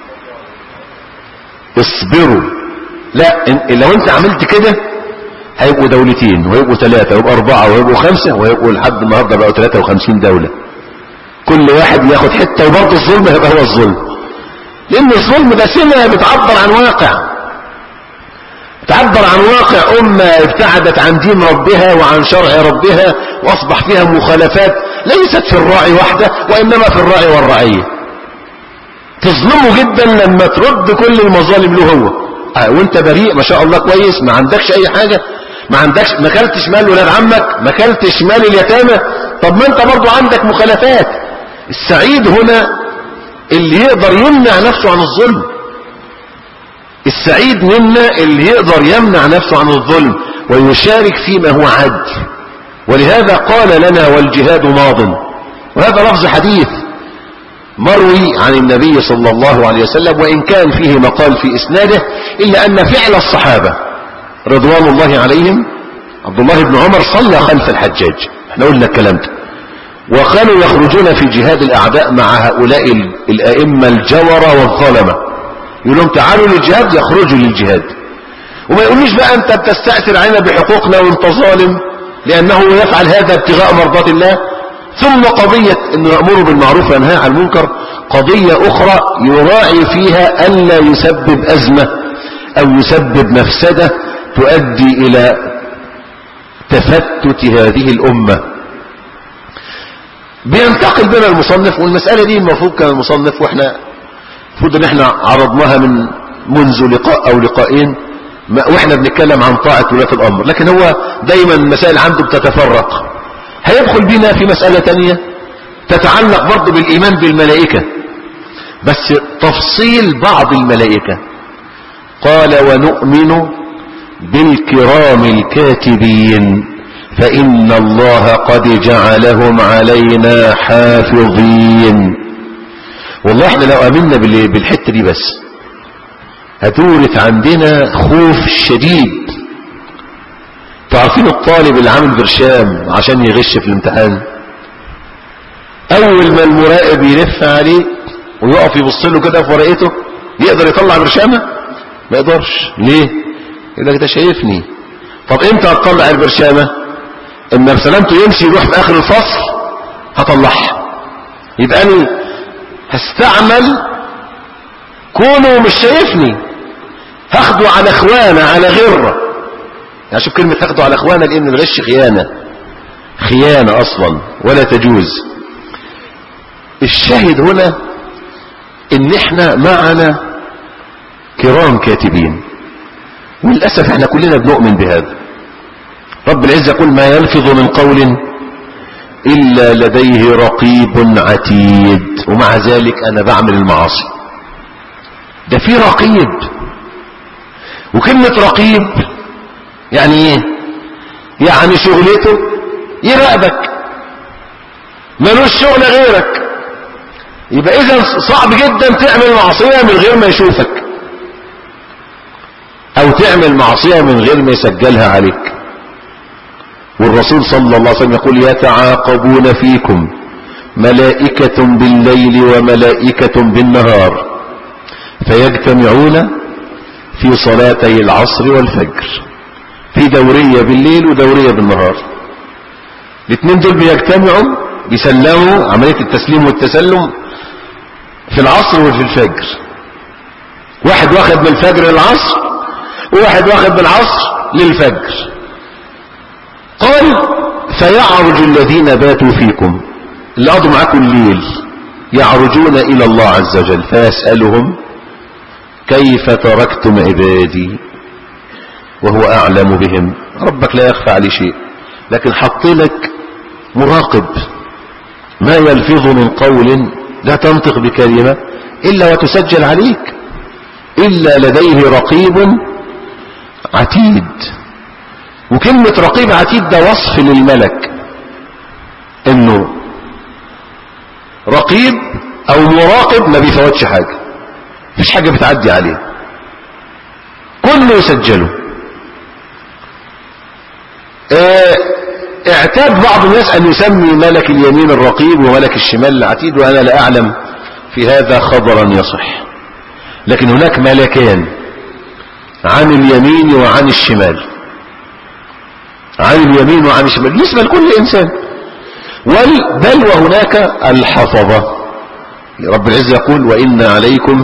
اصبروا لا لو انت عملت كده هيبقوا دولتين وهيبقوا ثلاثة وهيبقوا أربعة وهيبقوا خمسة وهيبقوا لحد النهاردة بقوا 53 دولة كل واحد ياخد حتة وبرضه الظلم هيبقى هو الظلم لأن الظلم ده سمة بتعبر عن واقع تعبر عن واقع أمة ابتعدت عن دين ربها وعن شرع ربها وأصبح فيها مخالفات ليست في الراعي وحده وإنما في الراعي والرعية تظلمه جدا لما ترد كل المظالم له هو آه وانت بريء ما شاء الله كويس ما عندكش اي حاجة ما عندكش ما كلتش مال ولاد عمك ما كلتش مال اليتامى طب ما انت برضو عندك مخالفات السعيد هنا اللي يقدر يمنع نفسه عن الظلم السعيد منا اللي يقدر يمنع نفسه عن الظلم ويشارك فيما هو عدل ولهذا قال لنا والجهاد ماض وهذا لفظ حديث مروي عن النبي صلى الله عليه وسلم وإن كان فيه مقال في إسناده إلا أن فعل الصحابة رضوان الله عليهم عبد الله بن عمر صلى خلف الحجاج احنا قلنا الكلام ده وكانوا يخرجون في جهاد الأعداء مع هؤلاء الأئمة الجورة والظلمة يقول لهم تعالوا للجهاد يخرجوا للجهاد وما يقولوش بقى أنت بتستأثر علينا بحقوقنا وانت ظالم لأنه يفعل هذا ابتغاء مرضات الله ثم قضية أنه يأمر بالمعروف وينهى عن المنكر قضية أخرى يراعي فيها ألا يسبب أزمة أو يسبب مفسدة تؤدي إلى تفتت هذه الأمة بينتقل بنا المصنف والمسألة دي المفروض كان المصنف واحنا المفروض ان احنا عرضناها من منذ لقاء او لقاءين واحنا بنتكلم عن طاعة ولاة الامر لكن هو دايما المسائل عنده بتتفرق هيدخل بنا في مسألة تانية تتعلق برضه بالايمان بالملائكة بس تفصيل بعض الملائكة قال ونؤمن بالكرام الكاتبين فإن الله قد جعلهم علينا حافظين والله احنا لو امنا بالحتة دي بس هتورث عندنا خوف شديد تعرفين الطالب اللي عامل برشام عشان يغش في الامتحان اول ما المراقب يلف عليه ويقف يبص له كده في ورقته يقدر يطلع برشامه ما يقدرش ليه يقول لك ده شايفني طب امتى هتطلع البرشامه اما بسلامته يمشي يروح في اخر الفصل هطلعها يبقى انا هستعمل كونه مش شايفني هاخده على اخوانه على غره يعني شوف كلمة هاخده على اخوانه لان الغش خيانة خيانة اصلا ولا تجوز الشاهد هنا ان احنا معنا كرام كاتبين وللأسف احنا كلنا بنؤمن بهذا رب العزة يقول ما يلفظ من قول إلا لديه رقيب عتيد ومع ذلك أنا بعمل المعاصي ده في رقيب وكلمة رقيب يعني ايه يعني شغلته يراقبك ملوش شغل غيرك يبقى اذا صعب جدا تعمل معصية من غير ما يشوفك او تعمل معصية من غير ما يسجلها عليك والرسول صلى الله عليه وسلم يقول يتعاقبون فيكم ملائكة بالليل وملائكة بالنهار فيجتمعون في صلاتي العصر والفجر في دورية بالليل ودورية بالنهار الاثنين دول بيجتمعوا بيسلموا عملية التسليم والتسلم في العصر وفي الفجر واحد واخد من الفجر للعصر وواحد واخد من العصر للفجر قال فيعرج الذين باتوا فيكم اللي قضوا معاكم الليل يعرجون إلى الله عز وجل فيسألهم كيف تركتم عبادي وهو أعلم بهم ربك لا يخفى عليه شيء لكن حط لك مراقب ما يلفظ من قول لا تنطق بكلمة إلا وتسجل عليك إلا لديه رقيب عتيد وكلمة رقيب عتيد ده وصف للملك انه رقيب او مراقب ما بيفوتش حاجة مفيش حاجة بتعدي عليه كله يسجله اه اعتاد بعض الناس ان يسمي ملك اليمين الرقيب وملك الشمال العتيد وانا لا اعلم في هذا خبرا يصح لكن هناك ملكان عن اليمين وعن الشمال عن اليمين وعن الشمال بالنسبة لكل إنسان بل وهناك الحفظة رب العزة يقول وإن عليكم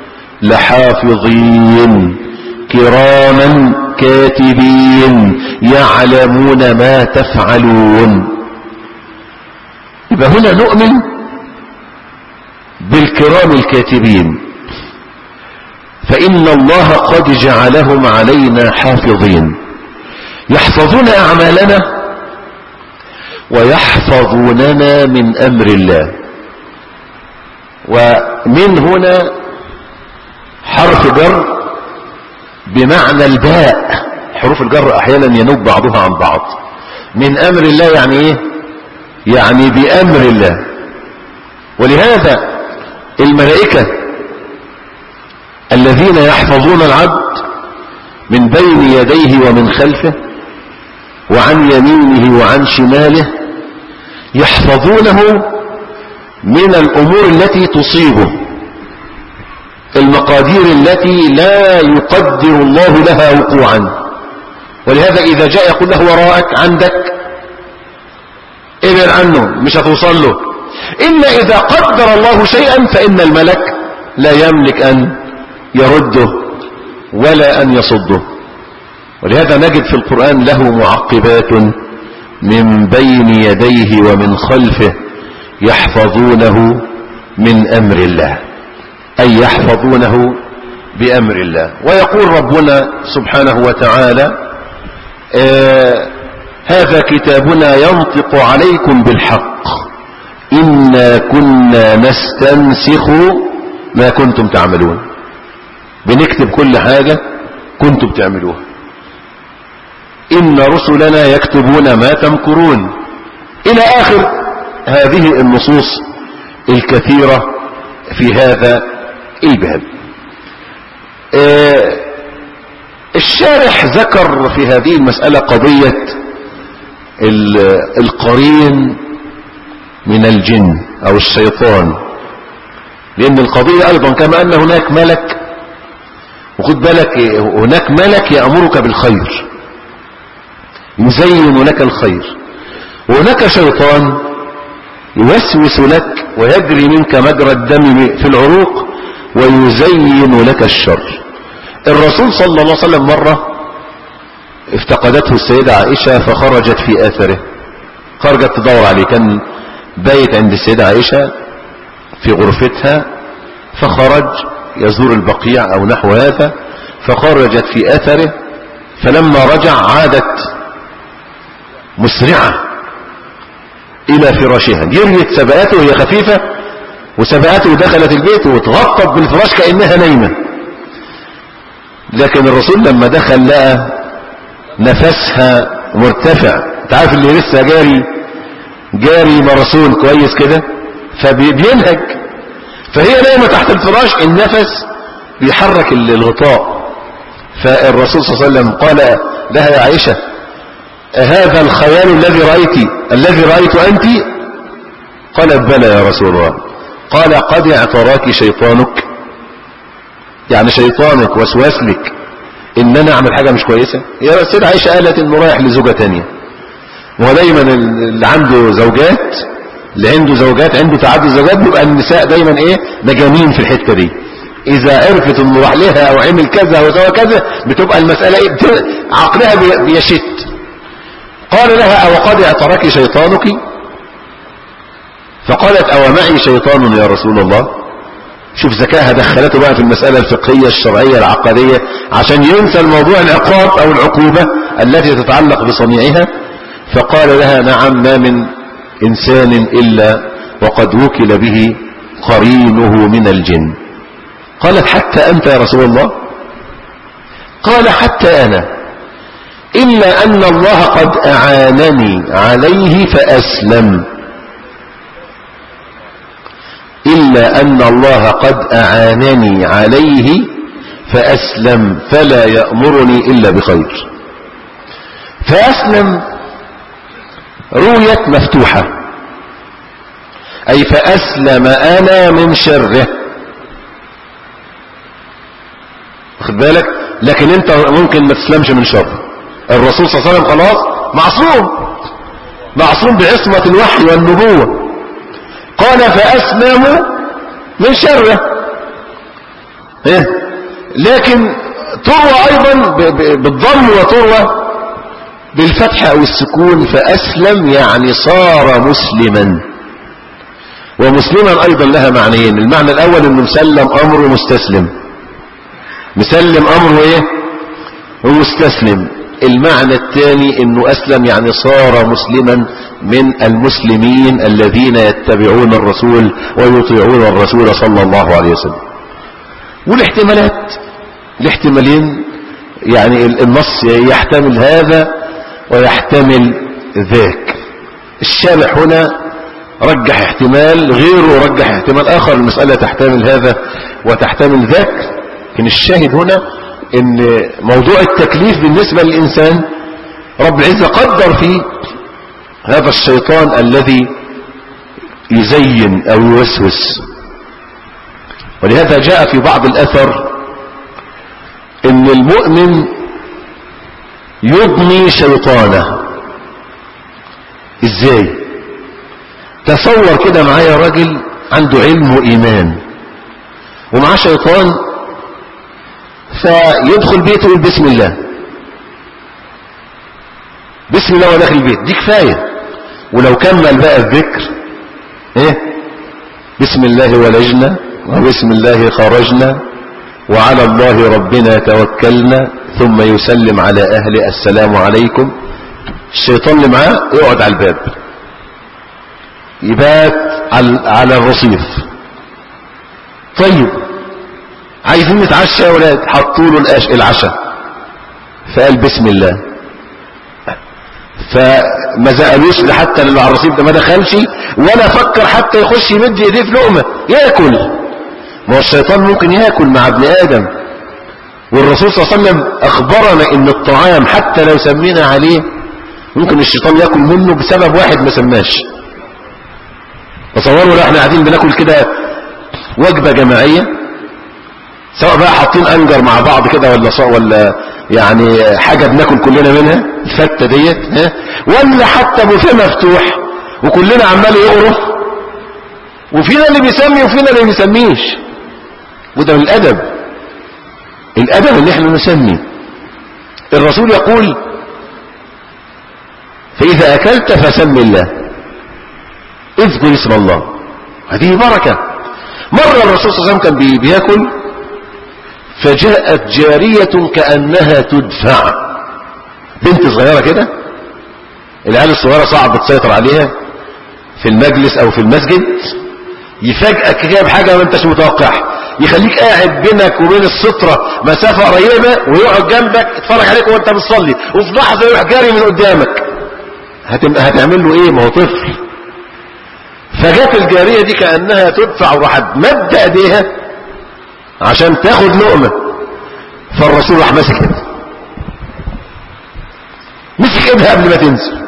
لحافظين كراما كاتبين يعلمون ما تفعلون يبقى هنا نؤمن بالكرام الكاتبين فإن الله قد جعلهم علينا حافظين يحفظون أعمالنا ويحفظوننا من أمر الله ومن هنا حرف جر بمعنى الباء حروف الجر أحيانا ينوب بعضها عن بعض من أمر الله يعني إيه يعني بأمر الله ولهذا الملائكة الذين يحفظون العبد من بين يديه ومن خلفه وعن يمينه وعن شماله يحفظونه من الأمور التي تصيبه المقادير التي لا يقدر الله لها وقوعا ولهذا إذا جاء يقول له وراءك عندك ابعد عنه مش هتوصل له إلا إذا قدر الله شيئا فإن الملك لا يملك أن يرده ولا أن يصده ولهذا نجد في القرآن له معقبات من بين يديه ومن خلفه يحفظونه من أمر الله أي يحفظونه بأمر الله ويقول ربنا سبحانه وتعالى آه هذا كتابنا ينطق عليكم بالحق إنا كنا نستنسخ ما كنتم تعملون بنكتب كل حاجة كنتم بتعملوها إن رسلنا يكتبون ما تمكرون إلى آخر هذه النصوص الكثيرة في هذا الباب آه الشارح ذكر في هذه المسألة قضية القرين من الجن أو الشيطان لأن القضية أيضا كما أن هناك ملك وخد بالك هناك ملك يأمرك بالخير يزين لك الخير وهناك شيطان يوسوس لك ويجري منك مجرى الدم في العروق ويزين لك الشر الرسول صلى الله عليه وسلم مرة افتقدته السيدة عائشة فخرجت في آثره خرجت تدور عليه كان بايت عند السيدة عائشة في غرفتها فخرج يزور البقيع أو نحو هذا فخرجت في أثره فلما رجع عادت مسرعة إلى فراشها جريت سبقته وهي خفيفة وسبقته ودخلت البيت وتغطت بالفراش كأنها نايمة لكن الرسول لما دخل لقى نفسها مرتفع تعرف اللي لسه جاري جاري ماراثون كويس كده فبينهج فهي نايمة تحت الفراش النفس بيحرك الغطاء فالرسول صلى الله عليه وسلم قال لها يا عائشة هذا الخيال الذي رأيت الذي رأيت أنت قالت بلى يا رسول الله قال قد اعتراك شيطانك يعني شيطانك وسواس لك ان انا اعمل حاجة مش كويسة يا سيدة عائشة قالت انه رايح لزوجة تانية وهو دايما اللي عنده زوجات اللي عنده زوجات عنده تعدد زوجات بيبقى النساء دايما ايه مجانين في الحتة دي اذا عرفت انه راح لها او عمل كذا وسوى كذا بتبقى المسألة ايه عقلها بيشت قال لها او قد اعترك شيطانك فقالت او معي شيطان يا رسول الله شوف ذكاها دخلته بقى في المسألة الفقهية الشرعية العقدية عشان ينسى الموضوع العقاب او العقوبة التي تتعلق بصنيعها فقال لها نعم ما من انسان الا وقد وكل به قرينه من الجن قالت حتى انت يا رسول الله قال حتى انا الا ان الله قد اعانني عليه فاسلم إلا أن الله قد أعانني عليه فأسلم فلا يأمرني إلا بخير فأسلم رويت مفتوحة أي فأسلم أنا من شره واخد بالك لكن انت ممكن ما تسلمش من شره الرسول صلى الله عليه وسلم خلاص معصوم معصوم بعصمة الوحي والنبوة قال فأسلموا من شره إيه؟ لكن تروى أيضا بالضم وتروى بالفتح أو السكون فأسلم يعني صار مسلما ومسلما أيضا لها معنيين المعنى الأول أنه مسلم أمره مستسلم مسلم أمره إيه ومستسلم المعنى الثاني أنه أسلم يعني صار مسلما من المسلمين الذين يتبعون الرسول ويطيعون الرسول صلى الله عليه وسلم والاحتمالات الاحتمالين يعني النص يحتمل هذا ويحتمل ذاك الشارح هنا رجح احتمال غيره رجح احتمال اخر المسألة تحتمل هذا وتحتمل ذاك لكن الشاهد هنا ان موضوع التكليف بالنسبة للانسان رب العزة قدر فيه هذا الشيطان الذي يزين او يوسوس ولهذا جاء في بعض الاثر ان المؤمن يضني شيطانه ازاي تصور كده معايا راجل عنده علم وايمان ومعاه شيطان فيدخل بيته يقول بسم الله بسم الله وداخل البيت دي كفايه ولو كمل بقى الذكر ايه بسم الله ولجنا وبسم الله خرجنا وعلى الله ربنا توكلنا ثم يسلم على اهل السلام عليكم الشيطان اللي معاه يقعد على الباب يبات على الرصيف طيب عايزين نتعشى يا ولاد حطوا له العشاء فقال بسم الله فما زقلوش لحتى اللي على الرصيف ده ما دخلش ولا فكر حتى يخش يمد ايديه في لقمه ياكل ما هو الشيطان ممكن ياكل مع ابن ادم والرسول صلى الله عليه وسلم اخبرنا ان الطعام حتى لو سمينا عليه ممكن الشيطان ياكل منه بسبب واحد ما سماش تصوروا لو احنا قاعدين بناكل كده وجبه جماعيه سواء بقى حاطين انجر مع بعض كده ولا صا ولا يعني حاجه بناكل كلنا منها الفته ديت ها ولا حتى بوفيه مفتوح وكلنا عمال يقرف وفينا اللي بيسمي وفينا اللي ما بيسميش وده من الادب الادب اللي احنا نسمي الرسول يقول فاذا اكلت فسم الله اذكر اسم الله هذه بركه مره الرسول صلى الله عليه وسلم كان بياكل فجاءت جارية كأنها تدفع بنت صغيرة كده العيال الصغيرة صعب تسيطر عليها في المجلس او في المسجد يفاجئك جايب حاجة ما انتش متوقعها يخليك قاعد بينك وبين السترة مسافة قريبة ويقعد جنبك يتفرج عليك وانت بتصلي وفي لحظة يروح جاري من قدامك هتم... هتعمل له ايه ما هو طفل فجت الجارية دي كأنها تدفع وراحت مد ايديها عشان تاخد لقمة فالرسول راح ماسك ايدها مسك ايدها قبل ما تنزل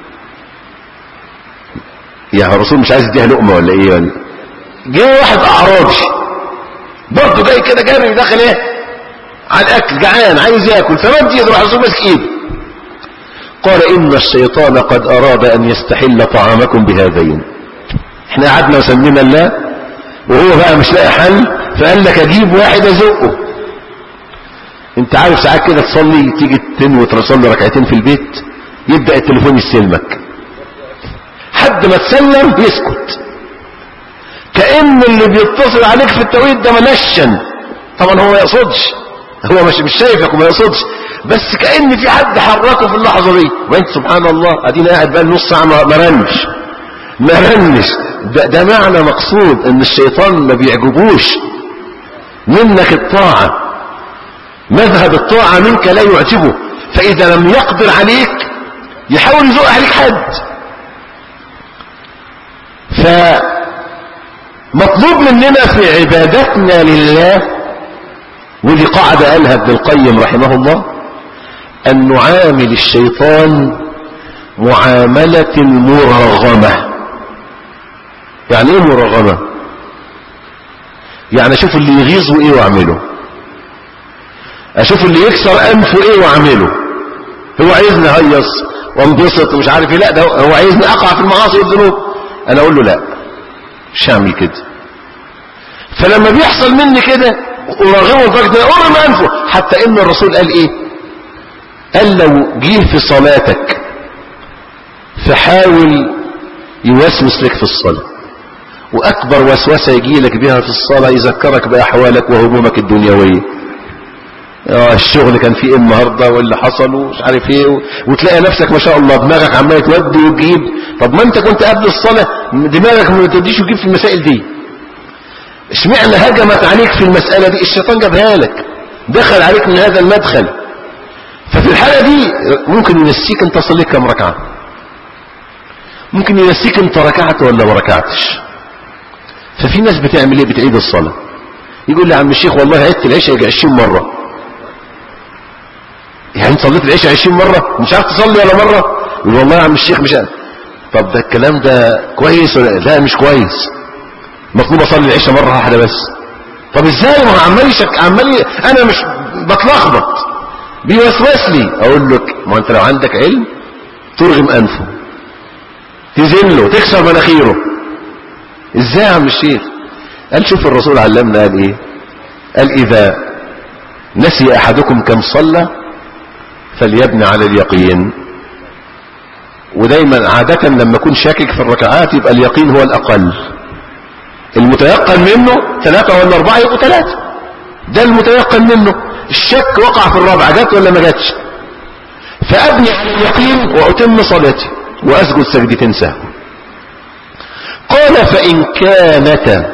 يا الرسول مش عايز يديها لقمة ولا ايه ولا جه واحد اعرابي برضه جاي كده جاري داخل ايه على الاكل جعان عايز ياكل فمد يده راح الرسول ماسك ايده قال ان الشيطان قد اراد ان يستحل طعامكم بهذين احنا قعدنا وسمينا الله وهو بقى مش لاقي حل فقال لك اجيب واحد ازقه انت عارف ساعات كده تصلي تيجي تنوي تصلي ركعتين في البيت يبدا التليفون يستلمك حد ما تسلم يسكت كأن اللي بيتصل عليك في التوقيت ده منشن طبعا هو ما يقصدش هو مش مش شايفك وما يقصدش بس كأن في حد حركه في اللحظة دي وانت سبحان الله ادينا قاعد بقى نص ساعة ما رنش ما رنش ده, ده معنى مقصود ان الشيطان ما بيعجبوش منك الطاعة مذهب الطاعة منك لا يعجبه فإذا لم يقدر عليك يحاول يزق عليك حد فمطلوب مننا في عبادتنا لله ودي قاعدة قالها ابن القيم رحمه الله أن نعامل الشيطان معاملة مرغمة يعني ايه مرغمة يعني اشوف اللي يغيظه ايه واعمله اشوف اللي يكسر انفه ايه واعمله هو عايزني هيص وانبسط ومش عارف ايه لا ده هو عايزني اقع في المعاصي والذنوب انا اقول له لا مش هعمل كده فلما بيحصل مني كده اراغمه لدرجه ان ارغم انفه حتى ان الرسول قال ايه قال لو جه في صلاتك فحاول يوسوس لك في الصلاه واكبر وسوسه يجي لك بها في الصلاه يذكرك باحوالك وهمومك الدنيويه اه الشغل كان فيه ايه النهارده واللي حصل ومش عارف ايه وتلاقي نفسك ما شاء الله دماغك عمال تودي وتجيب طب ما انت كنت قبل الصلاه دماغك ما توديش وتجيب في المسائل دي اشمعنى هجمت عليك في المساله دي الشيطان جابها لك دخل عليك من هذا المدخل ففي الحاله دي ممكن ينسيك انت صليت كم ركعه ممكن ينسيك انت ركعت ولا ما ركعتش ففي ناس بتعمل ايه بتعيد الصلاة يقول لي يا عم الشيخ والله عدت العشاء يجي 20 مرة يعني صليت العشاء 20 مرة مش عارف تصلي ولا مرة يقول والله يا عم الشيخ مش عارف. طب ده الكلام ده كويس ولا لا مش كويس مطلوب اصلي العشاء مرة واحدة بس طب ازاي ما هو عمال يشك عمال ي- انا مش بتلخبط بيوسوس لي اقول لك ما انت لو عندك علم ترغم انفه تذله تكسر مناخيره ازاي يا عم الشيخ قال شوف الرسول علمنا قال ايه قال اذا نسي احدكم كم صلى فليبني على اليقين ودايما عادة لما اكون شاكك في الركعات يبقى اليقين هو الاقل المتيقن منه ثلاثة ولا اربعة يبقوا ثلاثة ده المتيقن منه الشك وقع في الرابعة جت ولا ما جاتش فابني على اليقين واتم صلاتي واسجد سجدتين سهو قال فان كانت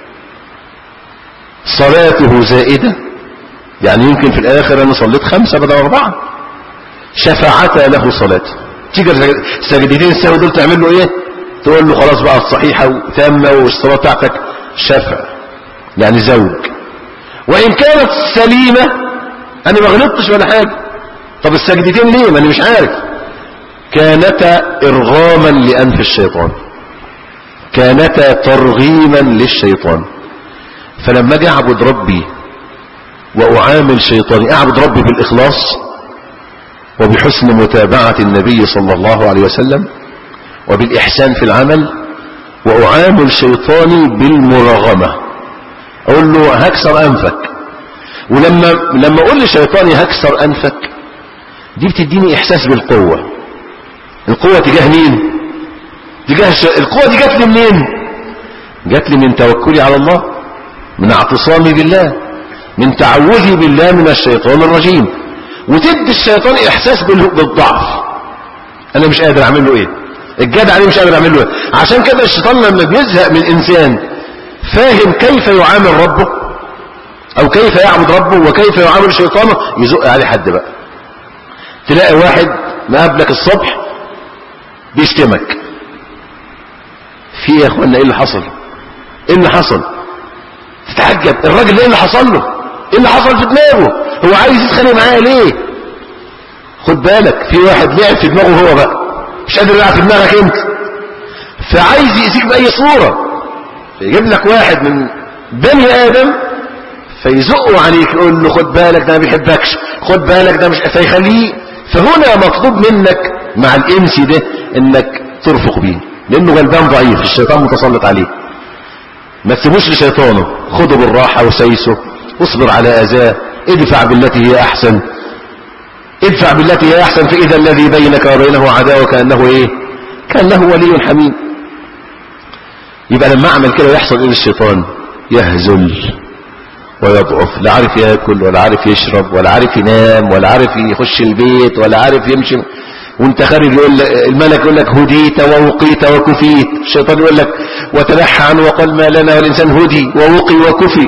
صلاته زائدة يعني يمكن في الاخر انا صليت خمسة بدل اربعة شفعتا له صلاته تيجي سجدتين السهو دول تعمل له ايه تقول له خلاص بقى الصحيحة وتامة والصلاة بتاعتك شفع يعني زوج وان كانت سليمة انا ما غلطتش ولا حاجة طب السجدتين ليه ما انا مش عارف كانتا ارغاما لانف الشيطان كانتا ترغيما للشيطان فلما اجي اعبد ربي واعامل شيطاني اعبد ربي بالاخلاص وبحسن متابعة النبي صلى الله عليه وسلم وبالاحسان في العمل واعامل شيطاني بالمراغمة اقول له هكسر انفك ولما لما اقول لشيطاني هكسر انفك دي بتديني احساس بالقوة القوة تجاه مين تجاه الش... القوة دي جات لي منين جات لي من توكلي على الله من اعتصامي بالله من تعوذي بالله من الشيطان الرجيم وتدي الشيطان احساس بال... بالضعف انا مش قادر اعمل له ايه الجدع عليه مش قادر اعمل له ايه عشان كده الشيطان لما بيزهق من انسان فاهم كيف يعامل ربه او كيف يعبد ربه وكيف يعامل شيطانه يزق عليه حد بقى تلاقي واحد مقابلك الصبح بيشتمك في يا اخوانا ايه اللي حصل ايه اللي حصل تتعجب الراجل ده ايه اللي حصل له ايه اللي حصل في دماغه هو عايز يتخانق معايا ليه خد بالك في واحد لعب في دماغه هو بقى مش قادر يلعب في دماغك انت فعايز يأذيك بأي صورة فيجيب لك واحد من بني آدم فيزقه عليك يقول له خد بالك ده ما بيحبكش خد بالك ده مش فيخليه فهنا مطلوب منك مع الانسي ده انك ترفق بيه لانه غلبان ضعيف الشيطان متسلط عليه ما تسيبوش لشيطانه خده بالراحة وسيسه اصبر على اذاه ادفع بالتي هي احسن ادفع بالتي هي احسن فاذا الذي بينك وبينه عداوة كأنه ايه كأنه ولي حميم يبقى لما اعمل كده يحصل ايه للشيطان يهزل ويضعف لا عارف ياكل ولا عارف يشرب ولا عارف ينام ولا عارف يخش البيت ولا عارف يمشي وانت خارج يقول لك الملك يقول لك هديت ووقيت وكفيت الشيطان يقول لك وتنحى عنه وقال ما لنا والانسان هدي ووقي وكفي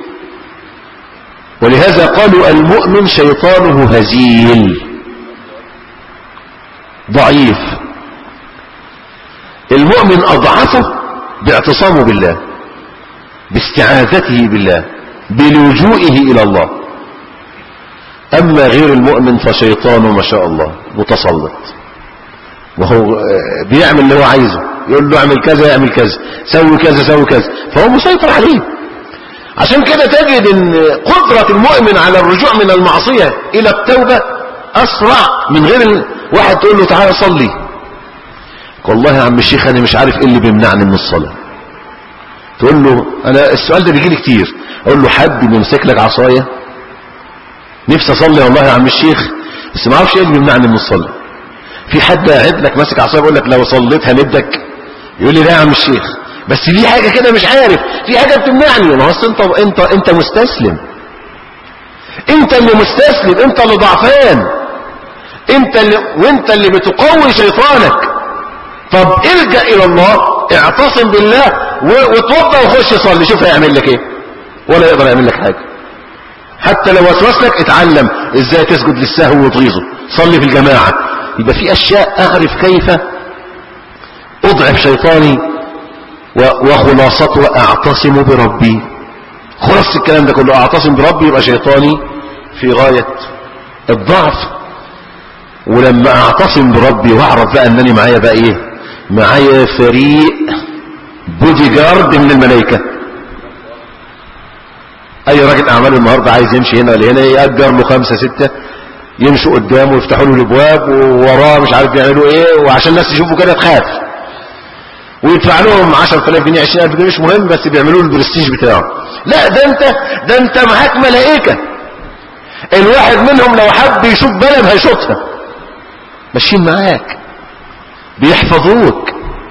ولهذا قالوا المؤمن شيطانه هزيل ضعيف المؤمن اضعفه باعتصامه بالله باستعاذته بالله بلجوئه إلى الله أما غير المؤمن فشيطانه ما شاء الله متسلط وهو بيعمل اللي هو عايزه يقول له اعمل كذا يعمل كذا سوي كذا سوي كذا فهو مسيطر عليه عشان كده تجد ان قدرة المؤمن على الرجوع من المعصية الى التوبة اسرع من غير واحد تقول له تعالى صلي والله يا عم الشيخ انا مش عارف ايه اللي بيمنعني من الصلاه تقول له انا السؤال ده بيجي لي كتير اقول له حد بيمسك لك عصايه نفسي اصلي والله يا عم الشيخ بس ما اعرفش ايه اللي بيمنعني من الصلاه في حد قاعد لك ماسك عصايه بيقول لك لو صليت هندك يقول لي لا يا عم الشيخ بس في حاجه كده مش عارف في حاجه بتمنعني ما هو انت انت انت مستسلم انت اللي مستسلم انت اللي ضعفان انت اللي وانت اللي بتقوي شيطانك طب الجا الى الله اعتصم بالله وتوضى وخش صلي شوف هيعمل لك ايه ولا يقدر يعمل لك حاجه حتى لو وسوس لك اتعلم ازاي تسجد للسهو وتغيظه صلي في الجماعه يبقى في اشياء اعرف كيف اضعف شيطاني وخلاصته اعتصم بربي خلاص الكلام ده كله اعتصم بربي يبقى شيطاني في غاية الضعف ولما اعتصم بربي واعرف بقى انني معايا بقى ايه معايا فريق بودي جارد من الملائكة اي راجل اعمال النهاردة عايز يمشي هنا ولا هنا يأجر له خمسة ستة يمشوا قدامه ويفتحوا له الابواب ووراه مش عارف يعملوا ايه وعشان الناس تشوفه كده تخاف ويدفع لهم 10000 جنيه 20000 جنيه مش مهم بس بيعملوا له البرستيج بتاعه لا ده انت ده انت معاك ملائكه الواحد منهم لو حب يشوف بلد هيشوفها ماشيين معاك بيحفظوك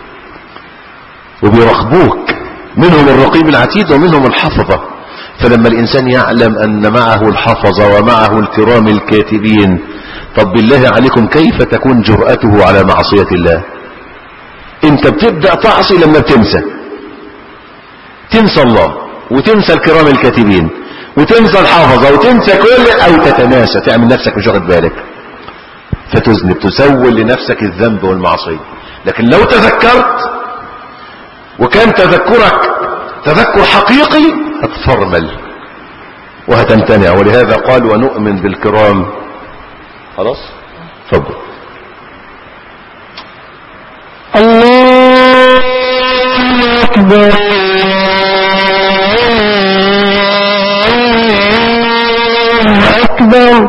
وبيراقبوك منهم الرقيب العتيد ومنهم الحفظة فلما الإنسان يعلم أن معه الحفظة ومعه الكرام الكاتبين طب بالله عليكم كيف تكون جرأته على معصية الله انت بتبدأ تعصي لما بتنسى تنسى الله وتنسى الكرام الكاتبين وتنسى الحافظة وتنسى كل او تتناسى تعمل نفسك مش واخد بالك فتذنب تسول لنفسك الذنب والمعصية لكن لو تذكرت وكان تذكرك تذكر حقيقي هتفرمل وهتمتنع ولهذا قال ونؤمن بالكرام خلاص تفضل الله أكبر الله أكبر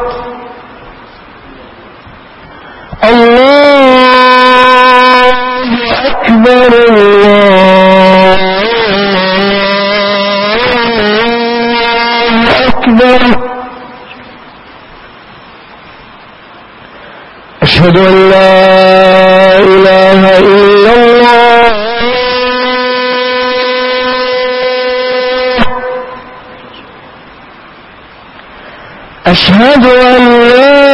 الله أكبر الله أكبر أشهد أن لا إله إلا الله أشهد أن لا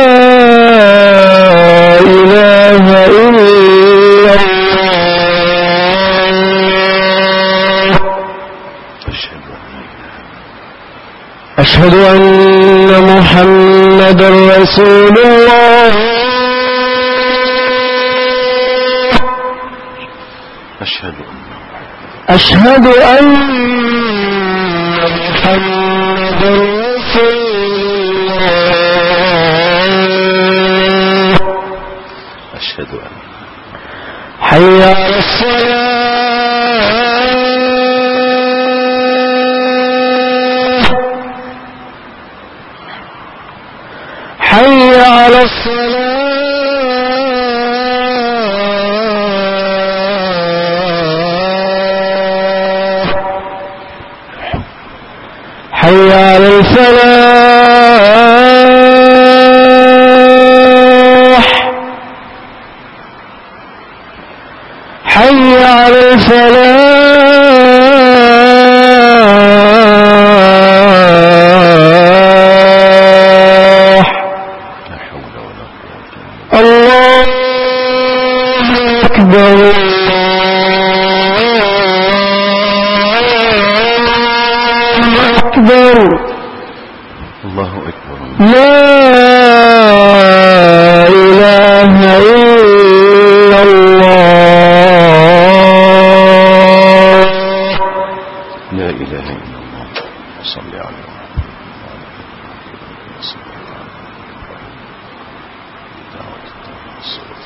إله إلا الله أشهد أن محمد رسول الله أشهد أن أشهد أن محمد رسول الله أشهد أن حي على الصلاة حي على الصلاة حي على الفلاح حي على الفلاح لا حول ولا قوة إلا الله أكبر الله أكبر الله أكبر لا إله إلا الله لا إله إلا الله صل على محمد صل على دعوة الدعوة الصلاة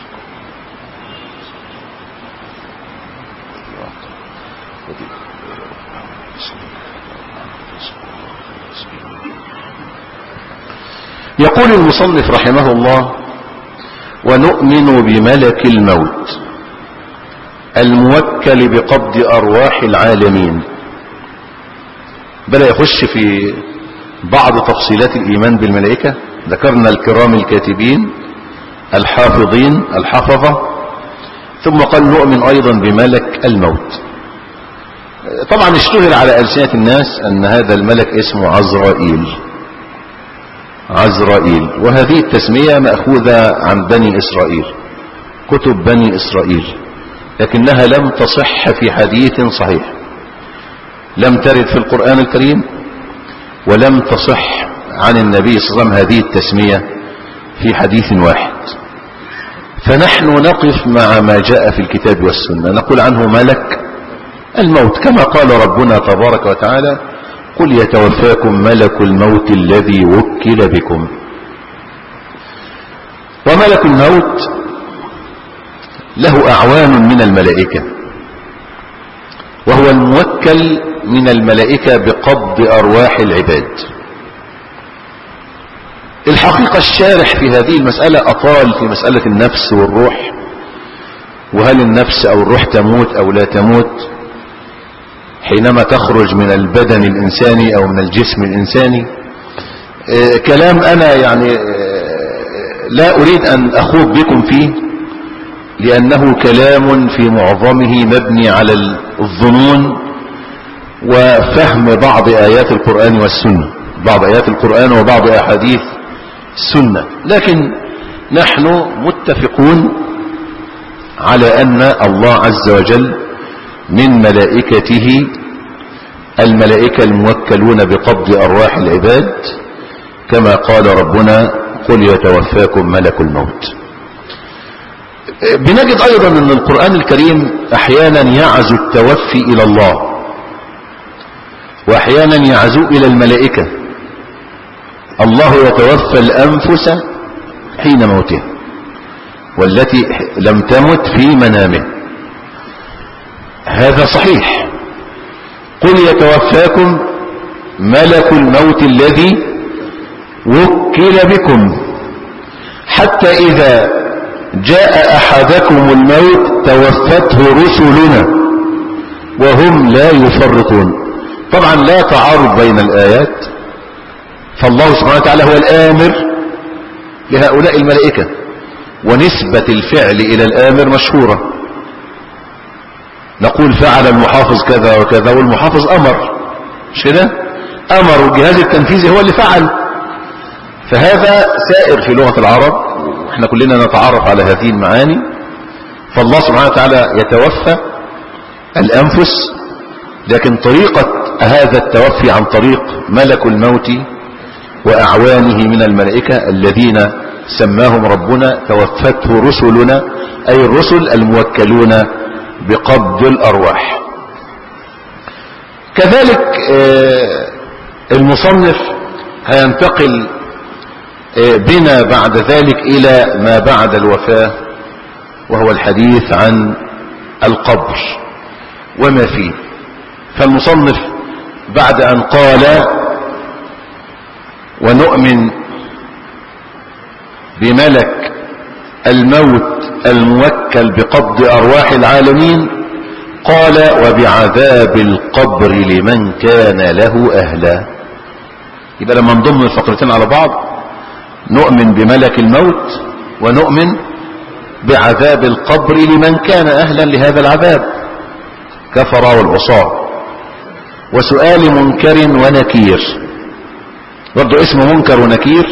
يقول المصنف رحمه الله ونؤمن بملك الموت الموكل بقبض أرواح العالمين بدأ يخش في بعض تفصيلات الإيمان بالملائكة ذكرنا الكرام الكاتبين الحافظين الحفظة ثم قال نؤمن أيضا بملك الموت طبعا اشتهر على ألسنة الناس أن هذا الملك اسمه عزرائيل عزرائيل وهذه التسمية مأخوذة عن بني إسرائيل كتب بني إسرائيل لكنها لم تصح في حديث صحيح لم ترد في القرآن الكريم ولم تصح عن النبي صلى الله عليه وسلم هذه التسمية في حديث واحد فنحن نقف مع ما جاء في الكتاب والسنة نقول عنه ملك الموت كما قال ربنا تبارك وتعالى قل يتوفاكم ملك الموت الذي وكل بكم وملك الموت له أعوان من الملائكة وهو الموكل من الملائكة بقبض أرواح العباد الحقيقة الشارح في هذه المسألة أطال في مسألة النفس والروح وهل النفس أو الروح تموت أو لا تموت حينما تخرج من البدن الإنساني أو من الجسم الإنساني آه كلام أنا يعني آه لا أريد أن أخوض بكم فيه لأنه كلام في معظمه مبني على الظنون وفهم بعض آيات القرآن والسنة بعض آيات القرآن وبعض أحاديث السنة لكن نحن متفقون على أن الله عز وجل من ملائكته الملائكة الموكلون بقبض أرواح العباد كما قال ربنا قل يتوفاكم ملك الموت بنجد أيضا أن القرآن الكريم أحيانا يعزو التوفي إلى الله وأحيانا يعزو إلى الملائكة الله يتوفى الأنفس حين موتها والتي لم تمت في منامه هذا صحيح قل يتوفاكم ملك الموت الذي وكل بكم حتى إذا جاء أحدكم الموت توفته رسلنا وهم لا يفرطون طبعا لا تعارض بين الآيات فالله سبحانه وتعالى هو الآمر لهؤلاء الملائكة ونسبة الفعل إلى الآمر مشهورة نقول فعل المحافظ كذا وكذا والمحافظ أمر مش كده أمر والجهاز التنفيذي هو اللي فعل فهذا سائر في لغة العرب احنا كلنا نتعرف على هذه المعاني فالله سبحانه وتعالى يتوفى الأنفس لكن طريقة هذا التوفي عن طريق ملك الموت وأعوانه من الملائكة الذين سماهم ربنا توفته رسلنا أي الرسل الموكلون بقبض الأرواح كذلك المصنف هينتقل بنا بعد ذلك إلى ما بعد الوفاة وهو الحديث عن القبر وما فيه فالمصنف بعد أن قال ونؤمن بملك الموت الموكل بقبض أرواح العالمين قال وبعذاب القبر لمن كان له أهلا يبقى لما نضم الفقرتين على بعض نؤمن بملك الموت ونؤمن بعذاب القبر لمن كان أهلا لهذا العذاب كفر والعصاة وسؤال منكر ونكير برضو اسم منكر ونكير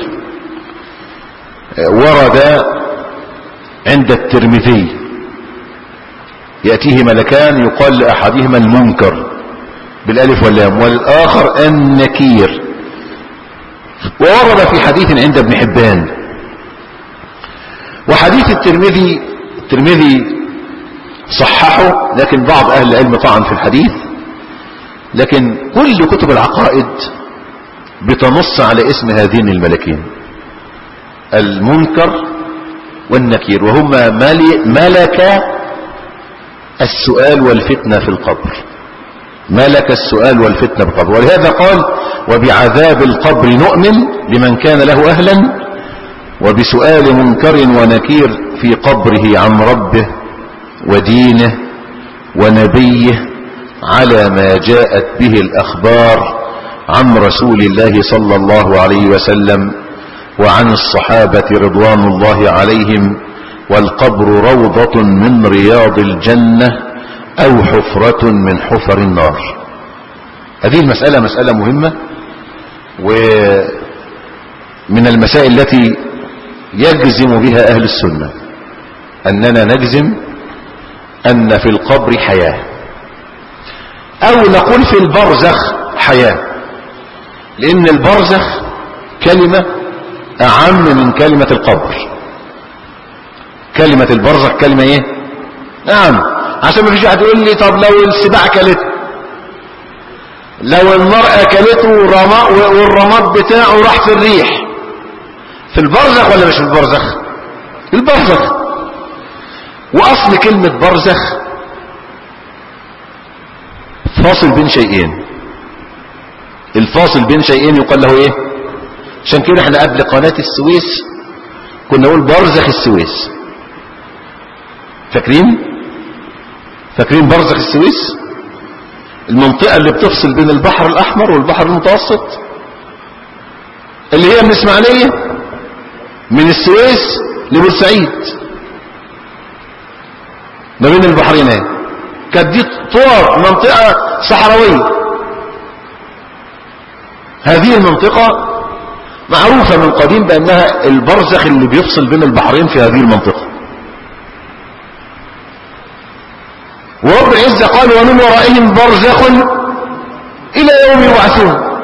ورد عند الترمذي يأتيه ملكان يقال لأحدهما المنكر بالالف واللام والآخر النكير وورد في حديث عند ابن حبان وحديث الترمذي الترمذي صححه لكن بعض أهل العلم طعن في الحديث لكن كل كتب العقائد بتنص على اسم هذين الملكين المنكر والنكير وهما ملك السؤال والفتنة في القبر ملك السؤال والفتنة في القبر ولهذا قال وبعذاب القبر نؤمن لمن كان له أهلا وبسؤال منكر ونكير في قبره عن ربه ودينه ونبيه على ما جاءت به الأخبار عن رسول الله صلى الله عليه وسلم وعن الصحابة رضوان الله عليهم والقبر روضة من رياض الجنة أو حفرة من حفر النار هذه المسألة مسألة مهمة ومن المسائل التي يجزم بها أهل السنة أننا نجزم أن في القبر حياة أو نقول في البرزخ حياة لأن البرزخ كلمة أعم من كلمة القبر كلمة البرزخ كلمة ايه نعم عشان ما فيش واحد يقول لي طب لو السباع كلته لو النار اكلته ورما- والرماد بتاعه راح في الريح في البرزخ ولا مش في البرزخ البرزخ واصل كلمة برزخ فاصل بين شيئين الفاصل بين شيئين يقال له ايه عشان كده احنا قبل قناة السويس كنا نقول برزخ السويس فاكرين فاكرين برزخ السويس المنطقة اللي بتفصل بين البحر الاحمر والبحر المتوسط اللي هي من اسماعيلية من السويس لبورسعيد ما بين البحرين اهي كانت دي طور منطقة صحراوية هذه المنطقة معروفة من قديم بأنها البرزخ اللي بيفصل بين البحرين في هذه المنطقة ورب العزة قال ومن ورائهم برزخ إلى يوم يبعثون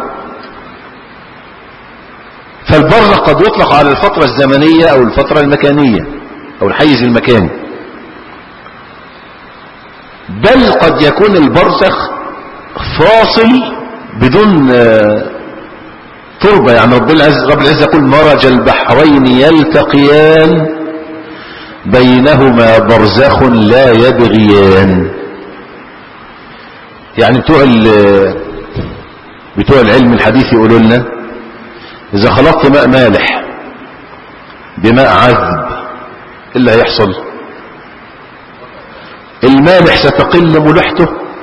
فالبرزخ قد يطلق على الفترة الزمنية أو الفترة المكانية أو الحيز المكاني بل قد يكون البرزخ فاصل بدون آه، تربة يعني رب العزة, رب العزة يقول مرج البحرين يلتقيان بينهما برزخ لا يبغيان يعني بتوع ال- بتوع العلم الحديث يقولوا لنا إذا خلطت ماء مالح بماء عذب إيه اللي هيحصل المالح ستقل ملوحته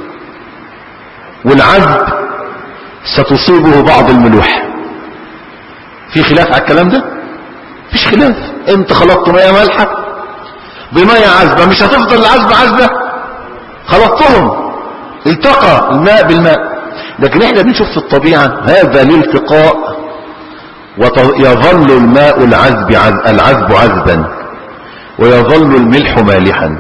والعذب ستصيبه بعض الملوح في خلاف على الكلام ده مفيش خلاف انت خلطت مياه مالحه بمياه عذبه مش هتفضل العذبه عذبه خلطتهم التقى الماء بالماء لكن احنا بنشوف في الطبيعه هذا الالتقاء ويظل الماء العذب عذ- العذب عذبا ويظل الملح مالحا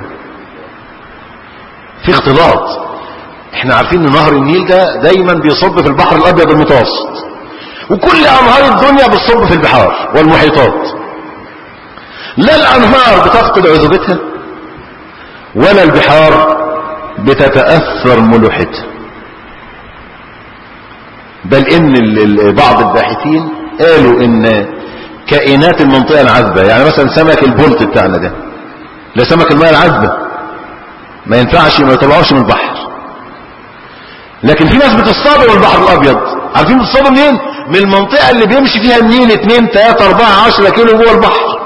في اختلاط احنا عارفين ان نهر النيل ده دايما بيصب في البحر الابيض المتوسط وكل انهار الدنيا بتصب في البحار والمحيطات لا الانهار بتفقد عذوبتها ولا البحار بتتاثر ملوحتها بل ان ال- ال- بعض الباحثين قالوا ان كائنات المنطقه العذبه يعني مثلا سمك البولت بتاعنا ده لا سمك الماء العذبه ما ينفعش ما يطلعوش من البحر لكن في ناس بتصطاد من البحر الابيض عارفين بتصطادوا منين من المنطقه اللي بيمشي فيها النيل 2 3 4 10 كيلو جوه البحر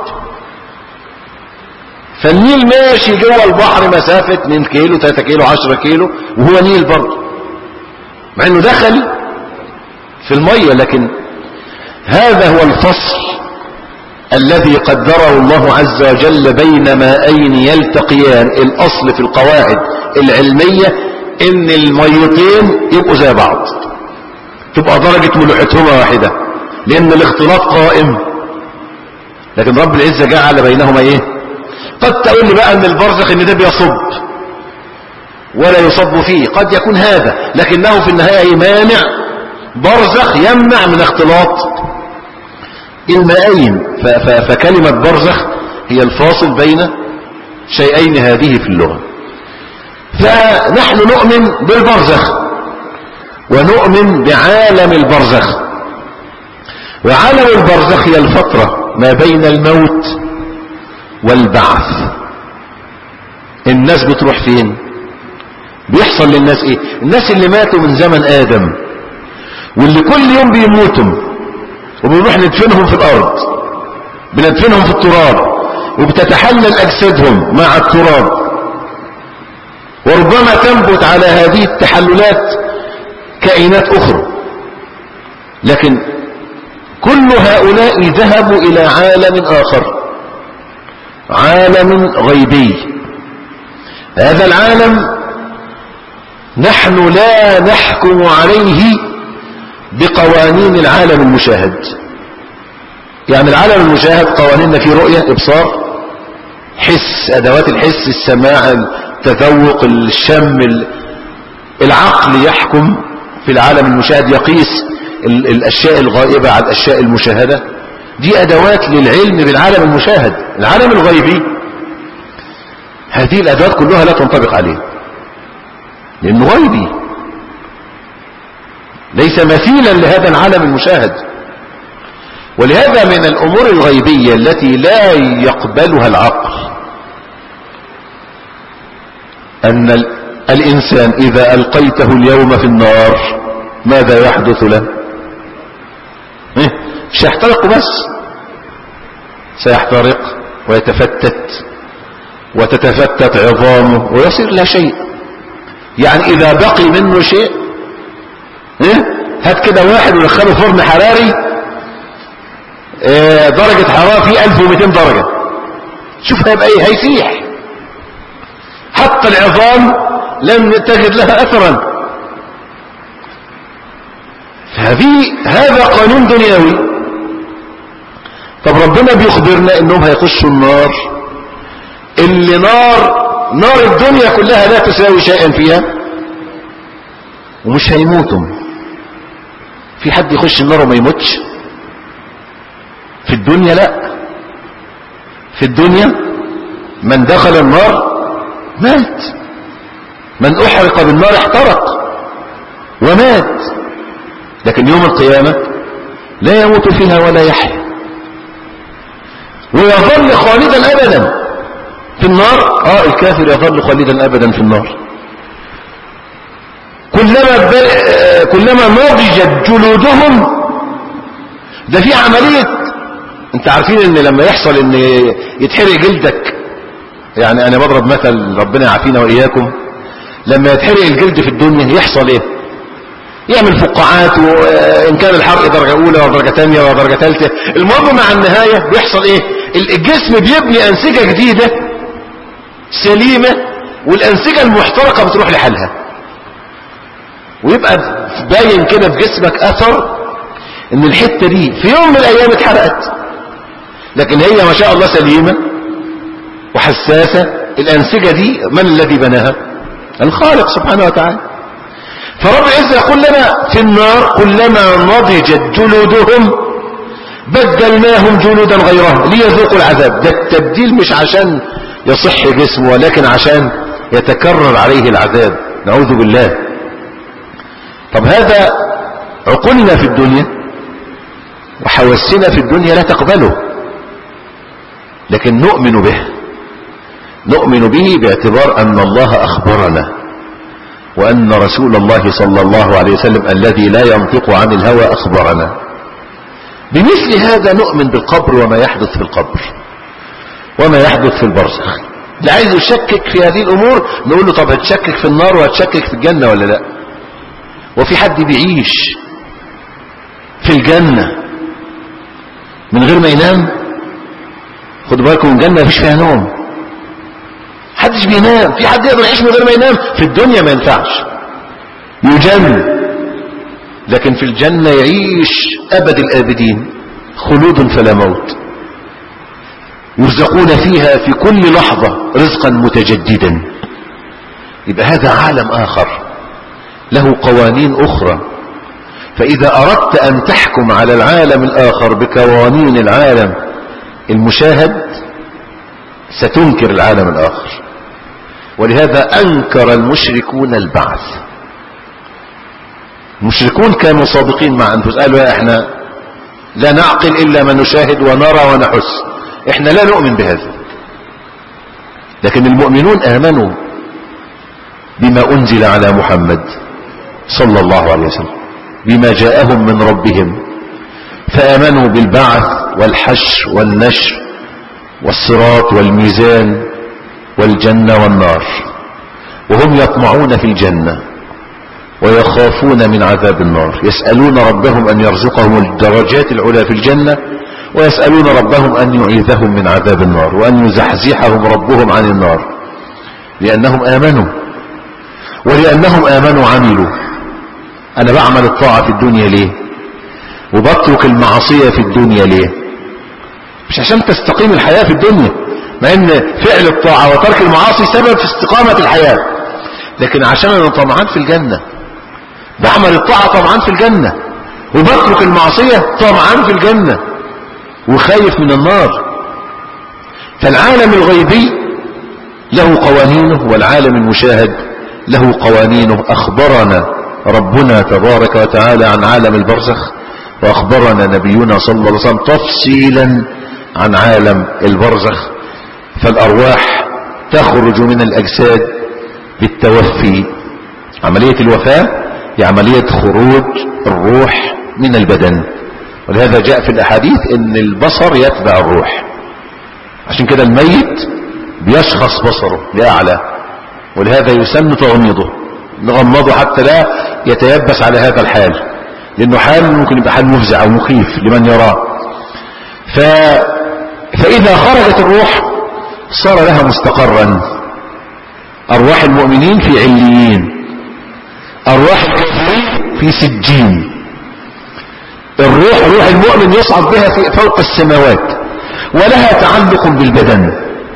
فالنيل ماشي جوه البحر مسافه 2 كيلو 3 كيلو 10 كيلو وهو نيل برضه مع انه دخل في الميه لكن هذا هو الفصل الذي قدره الله عز وجل بين ماءين يلتقيان الاصل في القواعد العلمية ان الميتين يبقوا زي بعض تبقى درجة ملوحتهما واحدة لان الاختلاط قائم لكن رب العزة جعل بينهما ايه قد تقول لي بقى ان البرزخ ان ده بيصب ولا يصب فيه قد يكون هذا لكنه في النهاية مانع برزخ يمنع من اختلاط المائين ف- ف- فكلمة برزخ هي الفاصل بين شيئين هذه في اللغة فنحن نؤمن بالبرزخ ونؤمن بعالم البرزخ وعالم البرزخ هي الفترة ما بين الموت والبعث الناس بتروح فين بيحصل للناس ايه الناس اللي ماتوا من زمن ادم واللي كل يوم بيموتوا وبنروح ندفنهم في الارض بندفنهم في التراب وبتتحلل اجسادهم مع التراب وربما تنبت على هذه التحللات كائنات اخرى لكن كل هؤلاء ذهبوا الى عالم اخر عالم غيبي هذا العالم نحن لا نحكم عليه بقوانين العالم المشاهد يعني العالم المشاهد قوانيننا فيه رؤية إبصار حس أدوات الحس السماع التذوق الشم ال- العقل يحكم في العالم المشاهد يقيس ال- الأشياء الغائبة على الأشياء المشاهدة دي أدوات للعلم بالعالم المشاهد العالم الغيبي هذه الأدوات كلها لا تنطبق عليه لأنه غيبي ليس مثيلا لهذا العالم المشاهد ولهذا من الأمور الغيبية التي لا يقبلها العقل أن الإنسان إذا ألقيته اليوم في النار ماذا يحدث له إيه؟ مش يحترق بس سيحترق ويتفتت وتتفتت عظامه ويصير لا شيء يعني إذا بقي منه شيء إيه؟ هات كده واحد ودخله فرن حراري إيه درجة حرارة فيه 1200 درجة شوف هيبقى ايه هيسيح حتى العظام لم تجد لها اثرا فهذه هذا قانون دنيوي طب ربنا بيخبرنا انهم هيخشوا النار اللي نار نار الدنيا كلها لا تساوي شيئا فيها ومش هيموتوا في حد يخش النار وما يموتش في الدنيا لا في الدنيا من دخل النار مات من احرق بالنار احترق ومات لكن يوم القيامة لا يموت فيها ولا يحيا ويظل خالدا ابدا في النار اه الكافر يظل خالدا ابدا في النار كلما كلما نضجت جلودهم ده في عملية انت عارفين ان لما يحصل ان يتحرق جلدك يعني انا بضرب مثل ربنا يعافينا واياكم لما يتحرق الجلد في الدنيا يحصل ايه يعمل فقاعات وان كان الحرق درجة اولى ودرجة ثانيه ودرجة ثالثة المهم مع النهاية بيحصل ايه الجسم بيبني انسجة جديدة سليمة والانسجة المحترقة بتروح لحالها ويبقى باين كده في جسمك اثر ان الحتة دي في يوم من الايام اتحرقت لكن هي ما شاء الله سليمة وحساسة الانسجة دي من الذي بناها الخالق سبحانه وتعالى فرب العزة يقول لنا في النار كلما نضجت جلودهم بدلناهم جلودا غيرها ليذوقوا العذاب ده التبديل مش عشان يصح جسمه ولكن عشان يتكرر عليه العذاب نعوذ بالله طب هذا عقولنا في الدنيا وحواسنا في الدنيا لا تقبله لكن نؤمن به نؤمن به باعتبار أن الله أخبرنا وأن رسول الله صلى الله عليه وسلم الذي لا ينطق عن الهوى أخبرنا بمثل هذا نؤمن بالقبر وما يحدث في القبر وما يحدث في البرزخ اللي عايز يشكك في هذه الأمور نقول له طب هتشكك في النار وهتشكك في الجنة ولا لا وفي حد بيعيش في الجنة من غير ما ينام خدوا بالكم الجنة مفيش فيها نوم حدش بينام في حد يقدر يعيش من غير ما ينام في الدنيا ما ينفعش يجن لكن في الجنة يعيش أبد الآبدين خلود فلا موت يرزقون فيها في كل لحظة رزقا متجددا يبقى هذا عالم آخر له قوانين أخرى فإذا أردت أن تحكم على العالم الآخر بقوانين العالم المشاهد ستنكر العالم الآخر ولهذا أنكر المشركون البعث المشركون كانوا صادقين مع أنفسهم قالوا احنا لا نعقل إلا ما نشاهد ونرى ونحس احنا لا نؤمن بهذا لكن المؤمنون آمنوا بما أنزل على محمد صلى الله عليه وسلم بما جاءهم من ربهم فآمنوا بالبعث والحش والنشر والصراط والميزان والجنة والنار وهم يطمعون في الجنة ويخافون من عذاب النار يسألون ربهم أن يرزقهم الدرجات العلى في الجنة ويسألون ربهم أن يعيذهم من عذاب النار وأن يزحزحهم ربهم عن النار لأنهم آمنوا ولأنهم آمنوا عملوا أنا بعمل الطاعة في الدنيا ليه وبترك المعصية في الدنيا ليه مش عشان تستقيم الحياة في الدنيا مع ان فعل الطاعة وترك المعاصي سبب في استقامة الحياة لكن عشان انا طمعان في الجنة بعمل الطاعة طمعان في الجنة وبترك المعصية طمعان في الجنة وخايف من النار فالعالم الغيبي له قوانينه والعالم المشاهد له قوانينه أخبرنا ربنا تبارك وتعالى عن عالم البرزخ وأخبرنا نبينا صلى الله عليه وسلم تفصيلا عن عالم البرزخ فالأرواح تخرج من الأجساد بالتوفي عملية الوفاة هي عملية خروج الروح من البدن ولهذا جاء في الأحاديث ان البصر يتبع الروح عشان كده الميت بيشخص بصره لأعلى ولهذا يسن تغميضه نغمضه حتى لا يتيبس على هذا الحال لأنه حال ممكن يبقى حال مفزع أو مخيف لمن يراه ف... فإذا خرجت الروح صار لها مستقرا أرواح المؤمنين في عليين أرواح الكافرين في سجين الروح روح المؤمن يصعد بها في فوق السماوات ولها تعلق بالبدن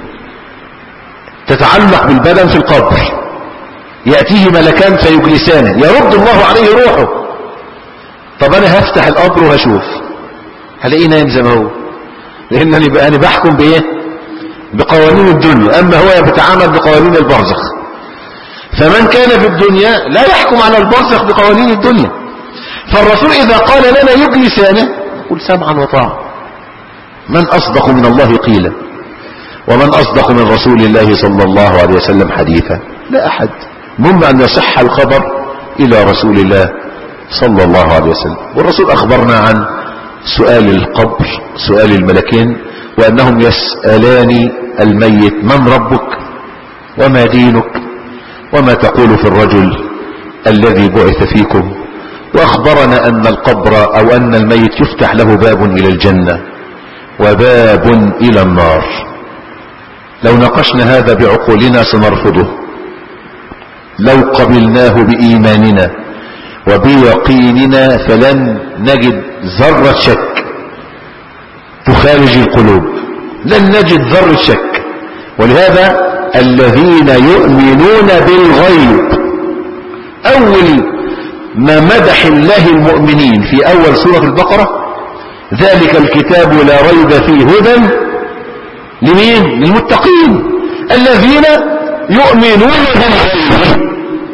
تتعلق بالبدن في القبر يأتيه ملكان فيجلسانه يرد الله عليه روحه طب انا هفتح القبر وهشوف هلاقيه نايم زي ما هو لانني بقى انا بحكم بايه بقوانين الدنيا اما هو بيتعامل بقوانين البرزخ فمن كان في الدنيا لا يحكم على البرزخ بقوانين الدنيا فالرسول اذا قال لنا يجلسانه قل سمعا وطاعه من اصدق من الله قيلا ومن اصدق من رسول الله صلى الله عليه وسلم حديثا لا احد مما ان يصح الخبر الى رسول الله صلى الله عليه وسلم والرسول اخبرنا عن سؤال القبر سؤال الملكين وانهم يسألان الميت من ربك وما دينك وما تقول في الرجل الذي بعث فيكم واخبرنا ان القبر او ان الميت يفتح له باب الى الجنة وباب الى النار لو ناقشنا هذا بعقولنا سنرفضه لو قبلناه بإيماننا وبيقيننا فلن نجد ذرة شك تخارج القلوب لن نجد ذرة شك ولهذا الذين يؤمنون بالغيب أول ما مدح الله المؤمنين في أول سورة البقرة ذلك الكتاب لا ريب فيه هدى لمين للمتقين الذين يؤمنون بالغيب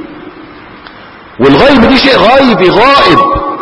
والغيب دي شيء غايب غائب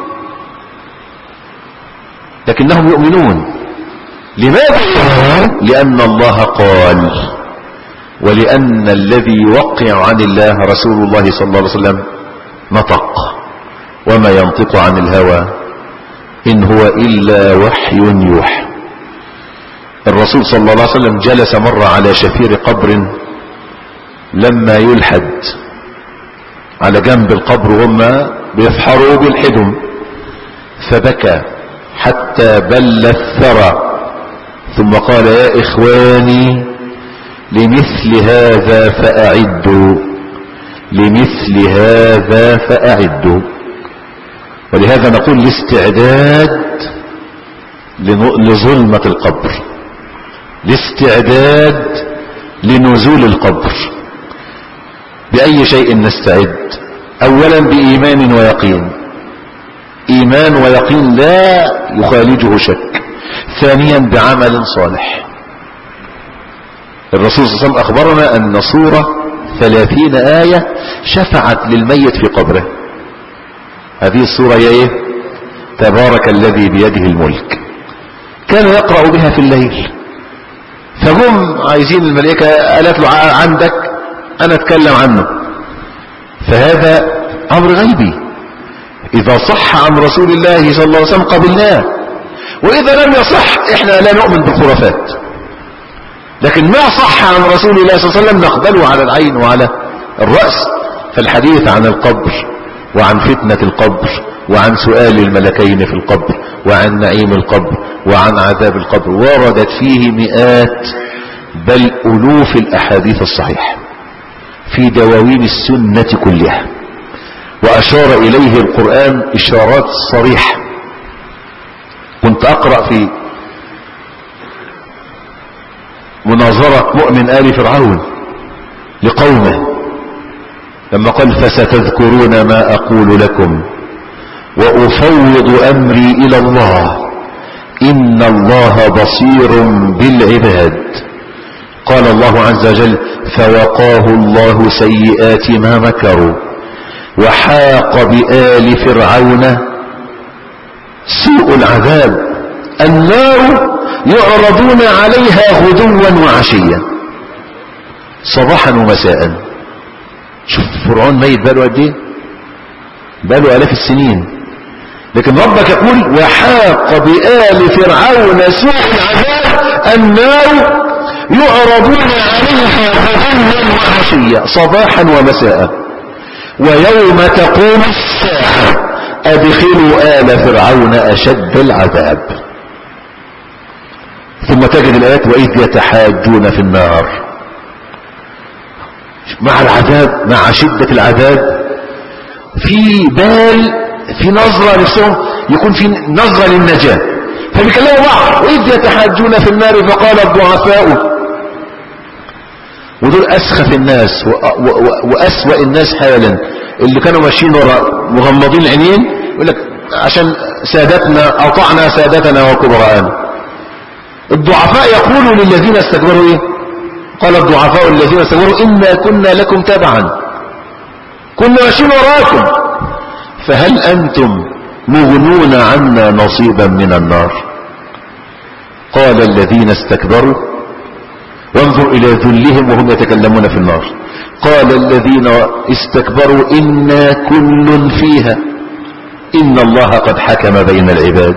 لكنهم يؤمنون لماذا لأن الله قال ولأن الذي يوقع عن الله رسول الله صلى الله عليه وسلم نطق وما ينطق عن الهوى إن هو إلا وحي يوحى الرسول صلى الله عليه وسلم جلس مرة على شفير قبر لما يلحد على جنب القبر وهم بيفحروا بالحدم فبكى حتى بل الثرى ثم قال يا إخواني لمثل هذا فأعدوا لمثل هذا فأعدوا ولهذا نقول الاستعداد لظلمة القبر الاستعداد لنزول القبر بأي شيء نستعد أولا بإيمان ويقين إيمان ويقين لا يخالجه شك ثانيا بعمل صالح الرسول صلى الله عليه وسلم أخبرنا أن صورة ثلاثين آية شفعت للميت في قبره هذه الصورة هي إيه تبارك الذي بيده الملك كان يقرأ بها في الليل فهم عايزين الملائكة قالت له عندك أنا أتكلم عنه فهذا أمر غيبي إذا صح عن رسول الله صلى الله عليه وسلم قبلناه وإذا لم يصح إحنا لا نؤمن بالخرافات لكن ما صح عن رسول الله صلى الله عليه وسلم نقبله على العين وعلى الرأس فالحديث عن القبر وعن فتنة القبر وعن سؤال الملكين في القبر وعن نعيم القبر وعن عذاب القبر وردت فيه مئات بل ألوف الأحاديث الصحيحة في دواوين السنة كلها وأشار إليه القرآن إشارات صريحة كنت أقرأ في مناظرة مؤمن آل فرعون لقومه لما قال فستذكرون ما أقول لكم وأفوض أمري إلى الله إن الله بصير بالعباد قال الله عز وجل فوقاه الله سيئات ما مكروا وحاق بآل فرعون سوء العذاب النار يعرضون عليها غدوا وعشيا صباحا ومساء شوف فرعون ميت باله قد ايه باله الاف السنين لكن ربك يقول وحاق بآل فرعون سوء العذاب النار يعرضون عليها غدوا وعشيا صباحا ومساء ويوم تقوم الساعة أدخلوا آل فرعون أشد العذاب ثم تجد الآيات وإذ يتحاجون في النار مع العذاب مع شدة العذاب في بال في نظرة نفسهم يكون في نظرة للنجاة فبيكلموا بعض وإذ يتحاجون في النار فقال الضعفاء ودول أسخف الناس وأسوأ الناس حالا اللي كانوا ماشيين ورا مغمضين العينين يقول لك عشان سادتنا أطعنا سادتنا وكبراءنا الضعفاء يقولوا للذين استكبروا ايه قال الضعفاء الذين استكبروا إنا كنا لكم تبعا كنا ماشيين وراكم فهل أنتم مغنون عنا نصيبا من النار قال الذين استكبروا وانظر إلى ذلهم وهم يتكلمون في النار قال الذين استكبروا إنا كل فيها إن الله قد حكم بين العباد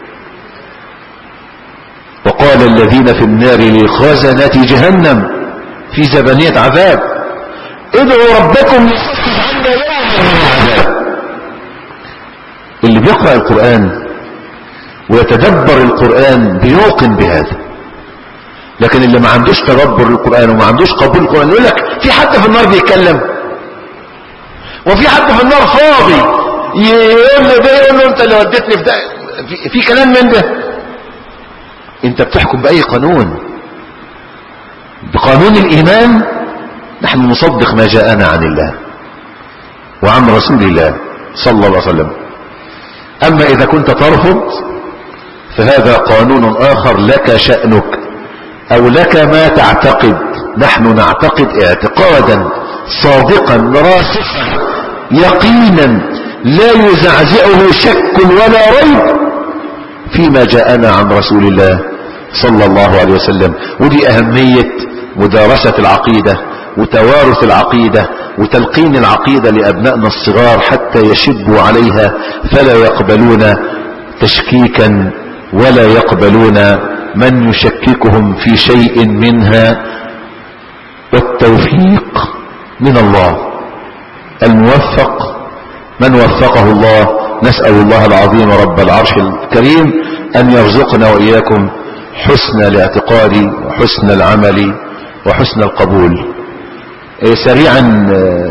وقال الذين في النار لخزنة جهنم في زبانية عذاب ادعوا ربكم يخفف عنا يوما من العذاب اللي بيقرأ القرآن ويتدبر القرآن بيوقن بهذا لكن اللي ما عندوش تدبر للقرآن وما عندوش قبول القرآن يقول لك في حد في النار بيتكلم وفي حد في النار فاضي يقول له ده يقول له انت اللي وديتني في ده في, في كلام من ده انت بتحكم بأي قانون بقانون الإيمان نحن نصدق ما جاءنا عن الله وعن رسول الله صلى الله عليه وسلم أما إذا كنت ترفض فهذا قانون آخر لك شأنك أو لك ما تعتقد نحن نعتقد اعتقادا صادقا راسخا يقينا لا يزعزعه شك ولا ريب فيما جاءنا عن رسول الله صلى الله عليه وسلم ودي أهمية مدارسة العقيدة وتوارث العقيدة وتلقين العقيدة لأبنائنا الصغار حتى يشبوا عليها فلا يقبلون تشكيكا ولا يقبلون من يشككهم في شيء منها والتوفيق من الله الموفق من وفقه الله نسأل الله العظيم رب العرش الكريم أن يرزقنا وإياكم حسن الاعتقاد وحسن العمل وحسن القبول إيه سريعا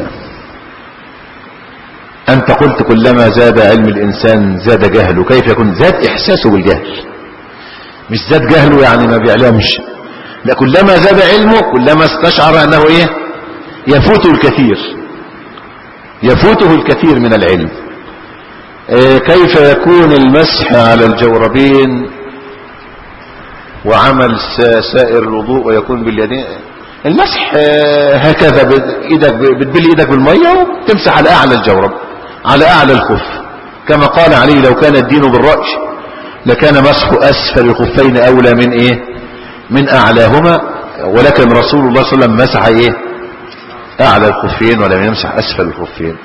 أنت قلت كلما زاد علم الإنسان زاد جهله كيف يكون زاد إحساسه بالجهل مش زاد جهله يعني ما بيعلمش لا كلما زاد علمه كلما استشعر أنه إيه يفوته الكثير يفوته الكثير من العلم إيه كيف يكون المسح على الجوربين وعمل سائر الوضوء ويكون باليدين المسح هكذا بإيدك بتبلي ايدك بالمية وتمسح على اعلى الجورب على اعلى الخف كما قال عليه لو كان الدين بالرأي لكان مسح اسفل الخفين اولى من ايه من اعلاهما ولكن رسول الله صلى الله عليه وسلم مسح ايه اعلى الخفين ولم يمسح اسفل الخفين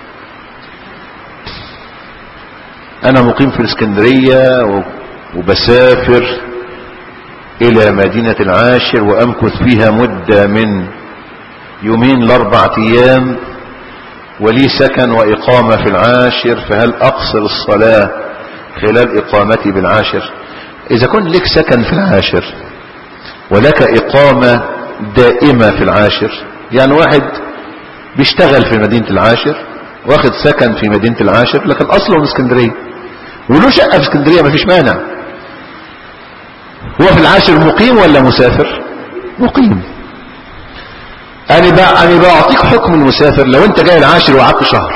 انا مقيم في الاسكندرية وبسافر الى مدينة العاشر وامكث فيها مدة من يومين لاربع ايام ولي سكن واقامة في العاشر فهل اقصر الصلاة خلال اقامتي بالعاشر اذا كنت لك سكن في العاشر ولك اقامة دائمة في العاشر يعني واحد بيشتغل في مدينة العاشر واخد سكن في مدينة العاشر لكن اصله من اسكندرية وله شقة في اسكندرية مفيش مانع هو في العاشر مقيم ولا مسافر مقيم انا بقى انا بعطيك حكم المسافر لو انت جاي العاشر وقعدت شهر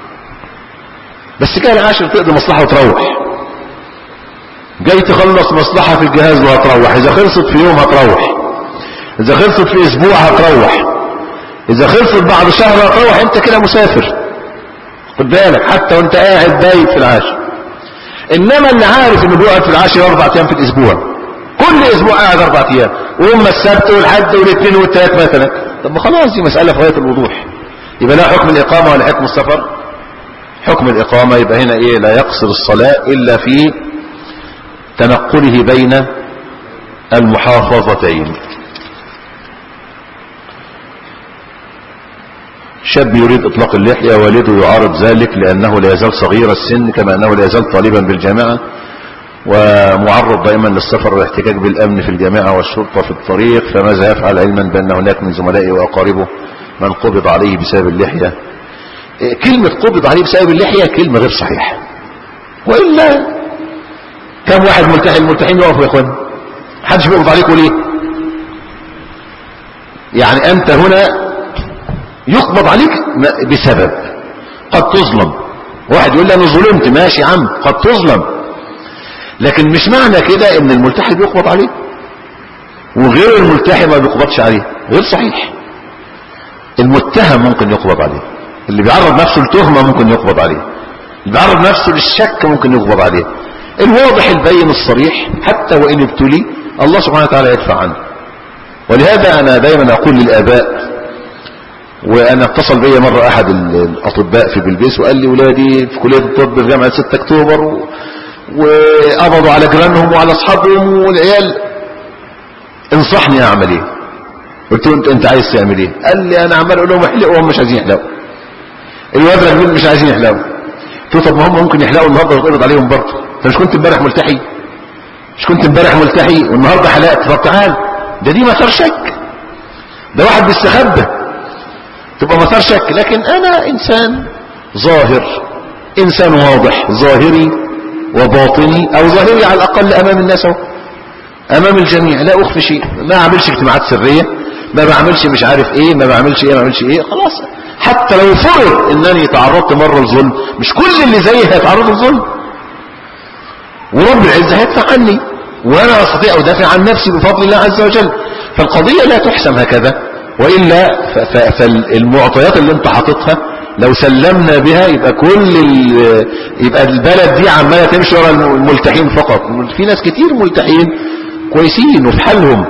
بس جاي العاشر تقضي مصلحة وتروح جاي تخلص مصلحة في الجهاز وهتروح اذا خلصت في يوم هتروح اذا خلصت في اسبوع هتروح اذا خلصت بعد شهر هتروح انت كده مسافر خد بالك حتى وانت قاعد بايت في العاشر انما اللي عارف انه بيقعد في العاشر اربع ايام في الاسبوع كل اسبوع قاعد اربع ايام واما السبت والحد والاثنين والثلاث مثلا طب ما خلاص دي مساله في غايه الوضوح يبقى لا حكم الاقامه ولا حكم السفر حكم الاقامه يبقى هنا ايه لا يقصر الصلاه الا في تنقله بين المحافظتين شاب يريد اطلاق اللحية والده يعارض ذلك لانه لا يزال صغير السن كما انه لا يزال طالبا بالجامعة ومعرض دائما للسفر والاحتكاك بالامن في الجامعة والشرطة في الطريق فماذا يفعل علما بان هناك من زملائه واقاربه من قبض عليه بسبب اللحية إيه، كلمة قبض عليه بسبب اللحية كلمة غير صحيحة وإلا كم واحد ملتحي الملتحين يقفوا يا اخوان محدش بيقبض عليكم ليه يعني انت هنا يقبض عليك م- بسبب قد تظلم واحد يقول لي انا ظلمت ماشي يا عم قد تظلم لكن مش معنى كده ان الملتحي بيقبض عليه وغير الملتحي ما بيقبضش عليه غير صحيح المتهم ممكن يقبض عليه اللي بيعرض نفسه لتهمة ممكن يقبض عليه اللي بيعرض نفسه للشك ممكن يقبض عليه الواضح البين الصريح حتى وإن ابتلي الله سبحانه وتعالى يدفع عنه ولهذا أنا دايما أقول للآباء وأنا اتصل بي مرة أحد الأطباء في بلبيس وقال لي ولادي في كلية الطب في جامعة 6 أكتوبر و... وقبضوا على جيرانهم وعلى أصحابهم والعيال انصحني أعمل إيه قلت له انت انت عايز تعمل ايه قال لي انا عمال اقول لهم احلقوا وهم مش عايزين يحلقوا الواد راجلين مش عايزين يحلقوا قلت له طب ما هم ممكن يحلقوا النهارده ويتقبض عليهم برضه انت مش كنت امبارح ملتحي مش كنت امبارح ملتحي والنهارده حلقت طب تعال ده دي مثار شك ده واحد بيستخبى تبقى مثار شك لكن انا انسان ظاهر انسان واضح ظاهري وباطني او ظاهري على الاقل امام الناس اهو امام الجميع لا اخفي شيء ما اعملش اجتماعات سريه ما بعملش مش عارف ايه ما بعملش ايه ما بعملش ايه خلاص حتى لو فرض انني تعرضت مره لظلم مش كل اللي زيي هيتعرضوا لظلم ورب العزه هيدفع عني وانا استطيع ادافع عن نفسي بفضل الله عز وجل فالقضيه لا تحسم هكذا والا ف- ف- فالمعطيات اللي انت حاططها لو سلمنا بها يبقى كل ال- يبقى البلد دي عماله تمشي ورا الملتحين فقط في ناس كتير ملتحين كويسين وفي حالهم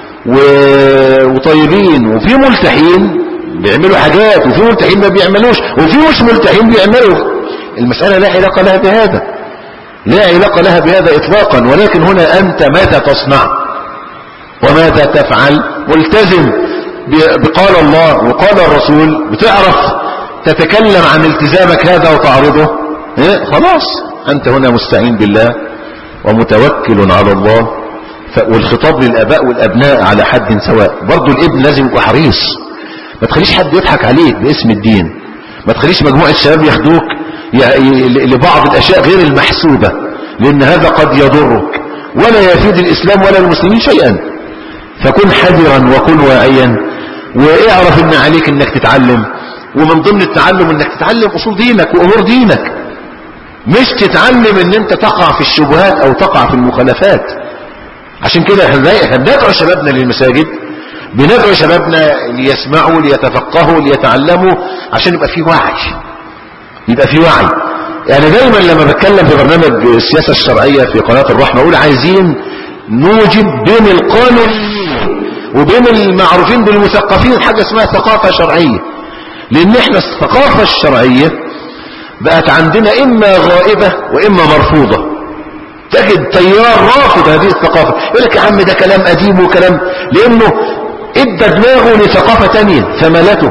و- وطيبين وفي ملتحين بيعملوا حاجات وفي ملتحين ما بيعملوش وفي مش ملتحين بيعملوا المسألة لا علاقة لها بهذا لا علاقة لها بهذا إطلاقا ولكن هنا أنت ماذا تصنع وماذا تفعل ملتزم ب- بقال الله وقال الرسول بتعرف تتكلم عن التزامك هذا وتعرضه إيه؟ خلاص أنت هنا مستعين بالله ومتوكل على الله ف- والخطاب للآباء والأبناء على حد سواء برضو الابن لازم يبقى حريص ما تخليش حد يضحك عليك باسم الدين ما تخليش مجموعة شباب ياخدوك ي- ي- لبعض الأشياء غير المحسوبة لأن هذا قد يضرك ولا يفيد الإسلام ولا المسلمين شيئا فكن حذرا وكن واعيا واعرف ان عليك انك تتعلم ومن ضمن التعلم انك تتعلم اصول دينك وامور دينك مش تتعلم ان انت تقع في الشبهات او تقع في المخالفات عشان كده احنا إحنا بندعو شبابنا للمساجد بندعو شبابنا ليسمعوا ليتفقهوا ليتعلموا عشان يبقى في وعي يبقى في وعي يعني دايما لما بتكلم في برنامج السياسة الشرعية في قناة الرحمة اقول عايزين نوجد بين القانونيين وبين المعروفين بالمثقفين حاجة اسمها ثقافة شرعية لان احنا الثقافة الشرعية بقت عندنا اما غائبة واما مرفوضة تجد تيار رافض هذه الثقافة يقول لك يا عم ده كلام قديم وكلام لانه ادى دماغه لثقافة تانية فملته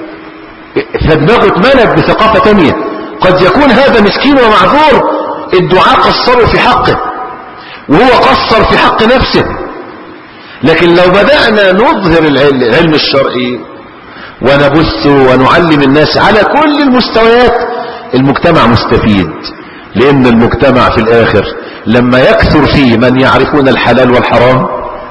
فدماغه اتملت بثقافة تانية قد يكون هذا مسكين ومعذور الدعاء قصروا في حقه وهو قصر في حق نفسه لكن لو بدأنا نظهر العل- العلم الشرعي ونبثه ونعلم الناس على كل المستويات المجتمع مستفيد لأن المجتمع في الآخر لما يكثر فيه من يعرفون الحلال والحرام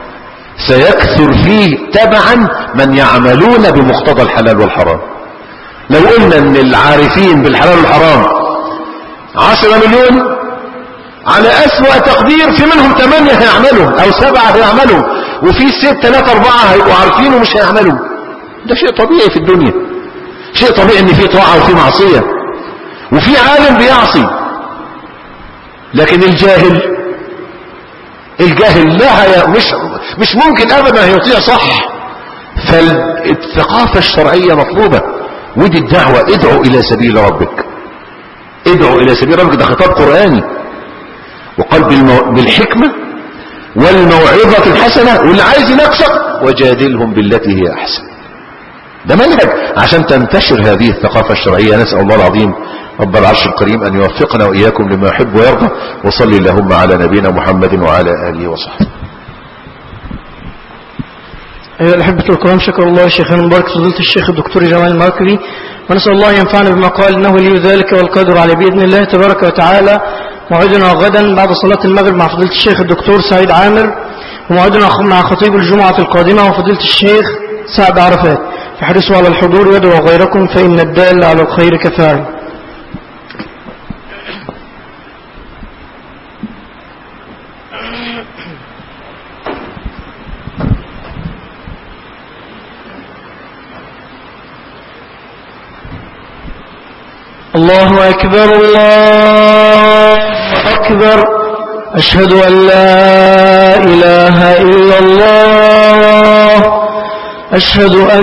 سيكثر فيه تبعا من يعملون بمقتضى الحلال والحرام لو قلنا ان العارفين بالحلال والحرام عشرة مليون على أسوأ تقدير في منهم ثمانية هيعملوا أو سبعة هيعملوا وفي ست ثلاثة أربعة هيبقوا عارفين ومش هيعملوا ده شيء طبيعي في الدنيا شيء طبيعي ان في طاعة وفي معصية وفي عالم بيعصي لكن الجاهل الجاهل لا هي مش مش ممكن ابدا هيطيع صح فالثقافة الشرعية مطلوبة ودي الدعوة ادعو الى سبيل ربك ادعو الى سبيل ربك ده خطاب قرآني وقال بالمو... بالحكمة والموعظة الحسنة واللي عايز يناقشك وجادلهم بالتي هي احسن ده منهج عشان تنتشر هذه الثقافة الشرعية نسأل الله العظيم رب العرش الكريم أن يوفقنا وإياكم لما يحب ويرضى وصلي اللهم على نبينا محمد وعلى آله وصحبه أيها الأحبة الكرام شكر الله شيخنا المبارك فضيلة الشيخ الدكتور جمال المركبي ونسأل الله ينفعنا بما قال إنه لي ذلك والقدر على بإذن الله تبارك وتعالى موعدنا غدا بعد صلاة المغرب مع فضيلة الشيخ الدكتور سعيد عامر وموعدنا مع خطيب الجمعة القادمة وفضيلة الشيخ سعد عرفات فاحرصوا على الحضور وادعوا غيركم فإن الدال على الخير كفاعل الله أكبر الله أكبر أشهد أن لا إله إلا الله أشهد أن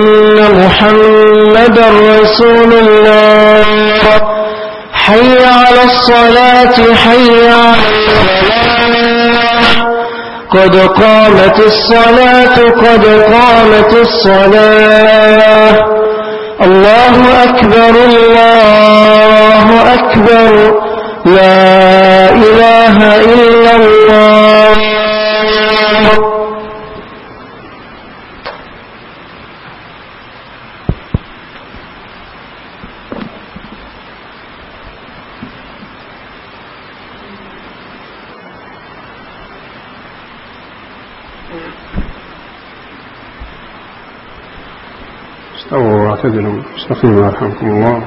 محمدا رسول الله حي على الصلاة حي على الصلاة قد قامت الصلاة قد قامت الصلاة الله أكبر الله أكبر لا إله إلا الله استووا واعتدلوا استقيموا يرحمكم الله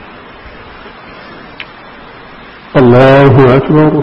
الله أكبر